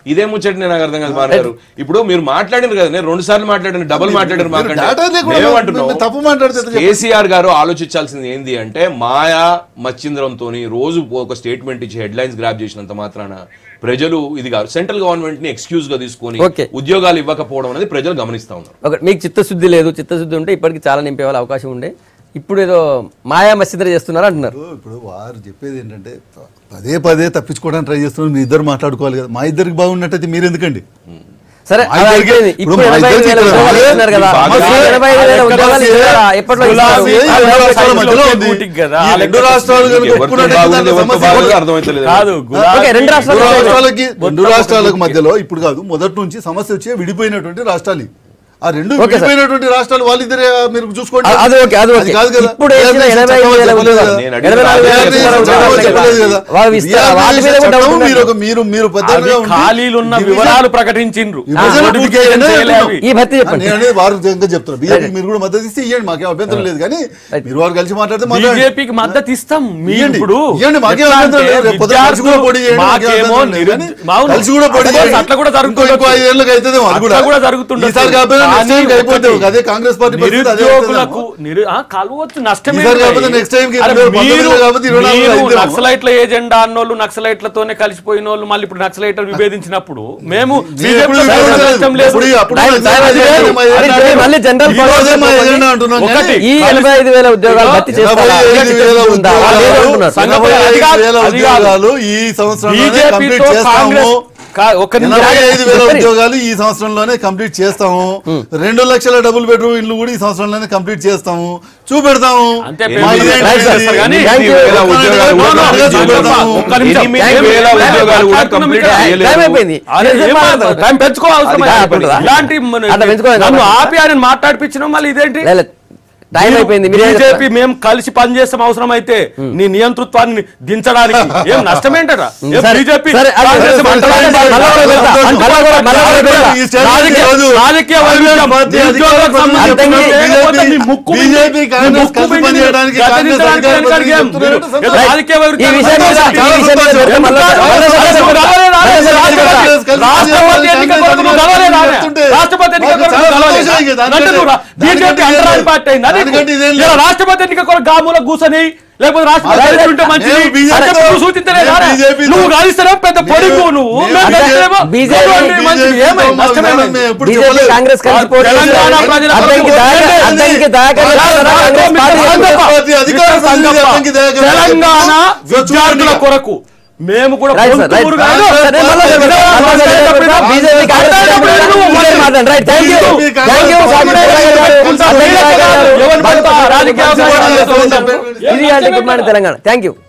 ఇదే ముచ్చట నేను నాకు అర్థం కాదు మార్ గారు ఇప్పుడు మీరు మాట్లాడినారు కదా నేను రెండు సార్లు మాట్లాడాను డబుల్ మాట్లాడారు మీరు data లేకుండా మాకంటే మేమేమంటున్నాం? మీరు తప్పు మాట్లాడితే ఎట్లా కేసీఆర్ గారు ఆలోచించాల్సింది ఏంది అంటే మాయా మచ్చింద్రంతో రోజు ఒక స్టేట్మెంట్ ఇచ్చి హెడ్ లైన్స్ గ్రాప్ చేసినంత మాత్రాన ప్రజలు ఇది కాదు సెంట్రల్ గవర్నమెంట్ ని ఎక్స్క్యూజ్ గా తీసుకొని Okay. ఉద్యోగాలు ఇవ్వకపోవడం అనేది ప్రజలు గమనిస్తా ఉన్నారు ఒక మీకు చిత్తశుద్ధి లేదు చిత్తశుద్ధి ఉంటే ఇప్పటికి చాలా నింపే వాళ్ళ అవకాశం ఉండే ఇప్పుడు ఏదో మాయా మసిద్ర చేస్తున్నారు అంటున్నారు ఇప్పుడు- ఇప్పుడు వారు చెప్పేది ఏంటంటే పదే పదే తప్పించుకోవడానికి ట్రై చేస్తున్నారు మీ ఇద్దరు మాట్లాడుకోవాలి కదా మా ఇద్దరికి బాగున్నట్టయితే మీరు ఎందుకండి సరే మా అది ఇద్దరికి- అయిపోయింది. ఇప్పుడు ఇప్పుడు మా ఎనభై ఐదు వేల ఇద్దరికి ఉద్యోగాలు ఇక్కడ ఇస్తున్నారు కదా బాగా- అసలు ఎనభై ఐదు వేల ఉద్యోగాలు ఇస్తారా? ఎప్పట్లో ఇస్తారు? గులాబీ- ఈ రెండు రాష్ట్రాల మధ్యలో ఉంది. కూటికి కదా, ఈ ఆ రెండు లెక్క రాష్ట్రాలు కనుక ఎవరితో ఒప్పుకున్నట్టయితే బాగుంది, దాంట్లో ఎవరితో సమస్య బాగుంది ఉండదు. అర్థమైతలేదు కాదు ఓకే, రెండు రాష్ట్రాలు రెండు ఉన్నాయి. రాష్ట్రాలకి రెండు రాష్ట్రాలకు మధ్యలో ఇప్పుడు కాదు మొదటి నుంచి సమస్య వచ్చే విడిపోయినటువంటి రాష్ట్రాలు ఇవి. ఆ రెండు ఓకే సార్. విడిపోయినటువంటి రాష్ట్రాలు వాళ్ళిద్దరే మీరు చూసుకోండి అది- అది ఓకే అది ఓకే కాదు కదా ఇప్పుడు వేసిన BRC ఎనభై ఐదు చట్టం వేల చెప్పలేదు ఉద్యోగాలు కదా. నేను అడిగిన ఎనభై నాలుగు వేల BRC ఉద్యోగాలు చట్టం ఉన్నారు చెప్పలేదు కదా. కదా. వాళ్ళు ఇస్తారా? BRC వాటి మీద కూడా చట్టం డౌట్ మీరు ఒక ఉన్నది. మీరు మీరు అవి పెద్దలుగా ఉండి ఖాళీలున్న డివిజన్- వివరాలు ప్రకటించిండ్రు విభజన నోటిఫికేషన్ పూర్తి చేయలే చేయలేదు. అవి. ఈ భర్తీ ఆ, చెప్పండి నేను అనేది వారు ఇంకా చెప్తున్నారు బీజేపీ మీరు కూడా మద్దతు ఇస్తే ఇవ్వండి మాకేం అభ్యంతరం లేదు కానీ మీరు వారు కలిసి మాట్లాడితే మాట్లాడండి బీజేపీకి మద్దతు ఇస్తాం మీ ఇయ్యండి. ఇప్పుడు ఇయ్యండి, మాకేం ఎట్లా అభ్యంతరం అంటే లేదు. రేపు పొద్దున్న కలిసి కూడా పోటీ చేయండి, మాకేం మాకేమో అభ్యంతరం లేదు. కానీ నిరుద్య- అవును. కలిసి కూడా పోటీ అట్లా చేయండి. అట్లా కూడా ఇంకో- ఇంకో జరుగుతుండొచ్చు. ఐదు ఏళ్ళకి అవుతుందేమో అది అట్లా కూడా జరుగుతుండొచ్చు. ఈసారి కాకపోతే next కానీ time కి అయిపోతే ఒకటి, అదే కాంగ్రెస్ పార్టీ పరిస్థితి అదే నిరుద్యోగులకు అవుతుందేమో. నిరు ఆ, కలవచ్చు నష్టమే ఈసారి కాకపోతే next time కి ఇరవై పంతొమ్మిదిలో కాకపోతే ఇరవై నాలుగులో అయిద్దేమో. నక్సలైట్ల ఏజెండా అన్నోళ్ళు నక్సలైట్లతోనే కలిసిపోయిన వాళ్ళు మళ్ళీ ఇప్పుడు నక్సలైట్లు విభేదించినప్పుడు మేము మీరు ఎప్పుడు BJP తో విభేదించలేదు. నష్టం లేదు. అప్పుడు అప్పుడు టైం- కూడా టైం అది అదే వేరు. మా ఎజెండా అది అంటున్నాం. మళ్ళీ జనరల్ ఈ రోజే మా పాలసీ ఎజెండా అంటున్నాం ఒకటి. కానీ ఈ ఎనభై ఐదు వేల ఉద్యోగాలు భర్తీ చేస్తారా ఎనభై ఐదు వేల ఉందా? వాళ్ళు ఏదో ఉద్యోగాలు అంటున్నారు. సంఘ- ఎనభై ఐదు అది వేల కాదు, అది కాదు. ఉద్యోగాలు ఈ సంవత్సరంలోనే బీజేపీతో కంప్లీట్ చేస్తాము కాంగ్రెస్ కా- ఒక్క నిమిషం ఎనభై ఐదు వేల చెప్పండి. ఉద్యోగాలు ఈ సంవత్సరంలోనే కంప్లీట్ చేస్తాము రెండు లక్షల డబుల్ బెడ్రూమ్ ఇల్లు కూడా ఈ సంవత్సరంలోనే కంప్లీట్ చేస్తాము చూపెడతాము అంతే మా పేమెంట్ ఇదేంటి రైట్ సార్, ఇది? కానీ ఎనిమిది Thank you. వేల ఉద్యోగాలు కూడా No, no, కంప్లీట్ సంగప్ప, చేయలేదు. ఒక్క నిమిషం. ఎనిమిది Thank you. వేల ఉద్యోగాలు కూడా కంప్లీట్ టైం చేయలేదు. టైం అయిపోయింది అరే, నేను ఏం చెప్పాను. మాట్లాడు? టైం పెంచుకోవాల్సిన అది కాదు, అట్లా. ఇలాంటి మన- అట్లా పెంచుకోలేదు నన్ను కాబట్టి. ఆపి ఆయన మాట్లాడిపించడం మళ్ళీ ఇదేంటి లే, లే. టైం అయిపోయింది మీరే బీజేపీ మేము కలిసి పనిచేస్తాం అవసరం అయితే నీ నియంతృత్వాన్ని దించడానికి ఏం నష్టమేంటరా ఏం సరే, బీజేపీ సరే, అది కాంగ్రెస్ సరే, మంటలు సరే, మంటలు మళ్ళా కూడా పెడతా. అంటుకోవాలి. మళ్ళా కూడా- మళ్ళా కూడా పెడతా. ఈ స్టేట్మెంట్ రాజకీయ- ఈరోజు రాజకీయ కాంగ్రెస్ వైవిధ్యం, పార్టీ నిరుద్యోగులకు అధికార సంబంధించిన ప్రతినిధి, లేకపోతే నీ ముక్కు బీజేపీ బింది- నీ కాంగ్రెస్ ముక్కు కలిసి బింది పనిచేయడానికి గద్దె కాంగ్రెస్ దించడానికి అధికార వెనకాడికి ప్రతినిధి ఏం? చెప్తున్నారు. మీరు ఏదో రాజకీయ ఈ వైవిధ్యం విషయం మీద ఈ సంతోషం. విషయం మీద పెడతా. ఎందుకు మళ్ళా- రాలేదు? మళ్ళా- రాలేదు, మళ్ళా- రాలేదు, రాలేదు, మళ్ళా- రాలేదు, మళ్ళా- రాష్ట్రపతి ఎన్నిక కొరకు నువ్వు గెలవలేదు, రాలే. రాష్ట్రపతి ఎన్నిక కొరకు నువ్వు గెలవలేదు. అంటే నువ్వు రా- బీజేపీ అంటరాని పార్టీ అయిందా నీకు? దానికంటే ఇదేం లేదు. ఇలా రాష్ట్రపతి ఎన్నిక కొరకు గాముల కూసని లేకపోతే రాష్ట్రపతి అదే, ఎన్నిక ఉంటే మంచిది నేను బీజేపీ అంటే తో- నువ్వు సూచించలేదా? నేను బీజేపీ తో- నువ్వు కలిస్తేనే పెద్ద పొడిగు నువ్వు నేను మేము బీజేపీ- కలిస్తేనేమో బీజేపీ గెలవండి, మంచిది. బీజేపీ ఏమైంది? తో మా నష్టమేమైంది? విధానం మేము ఎప్పుడు బీజేపీ చెప్పలేదు. కాంగ్రెస్ కలిసి పోటీ తెలంగాణ చేశారు. ప్రజల అద్దంకి కొరకు దాకా ఏంటి? అద్దంకి దాకా కాంగ్రెస్ పార్టీ సంగప్ప. పార్టీ అధికార మిస్టర్ సంగప్ప. ప్రతినిధి అద్దంకి దాకా తెలంగాణ సో చూడండి విద్యార్థుల ఇక. కొరకు మేము కూడా రైట్ సార్, రైట్. పొందుతూరు కాదు. సరే, నేను మళ్ళా చెప్తా. మళ్ళా చెప్తా. బీజేపీ కాంగ్రెస్ మాట్లాడేటప్పుడు పార్టీ నువ్వు మీరే మాట్లాడండి. Right. Thank you. BJP Congress thank you. Party Sakshi మీరే గారు. మాట్లాడండి. అద్దంకి దాకా గారు. ఎవరు పడతా రాజకీయ మంచి అవకాశాలు మాట్లాడుతూ చేస్తూ ఉంటారు. ఇది అంటే good morning Telangana thank you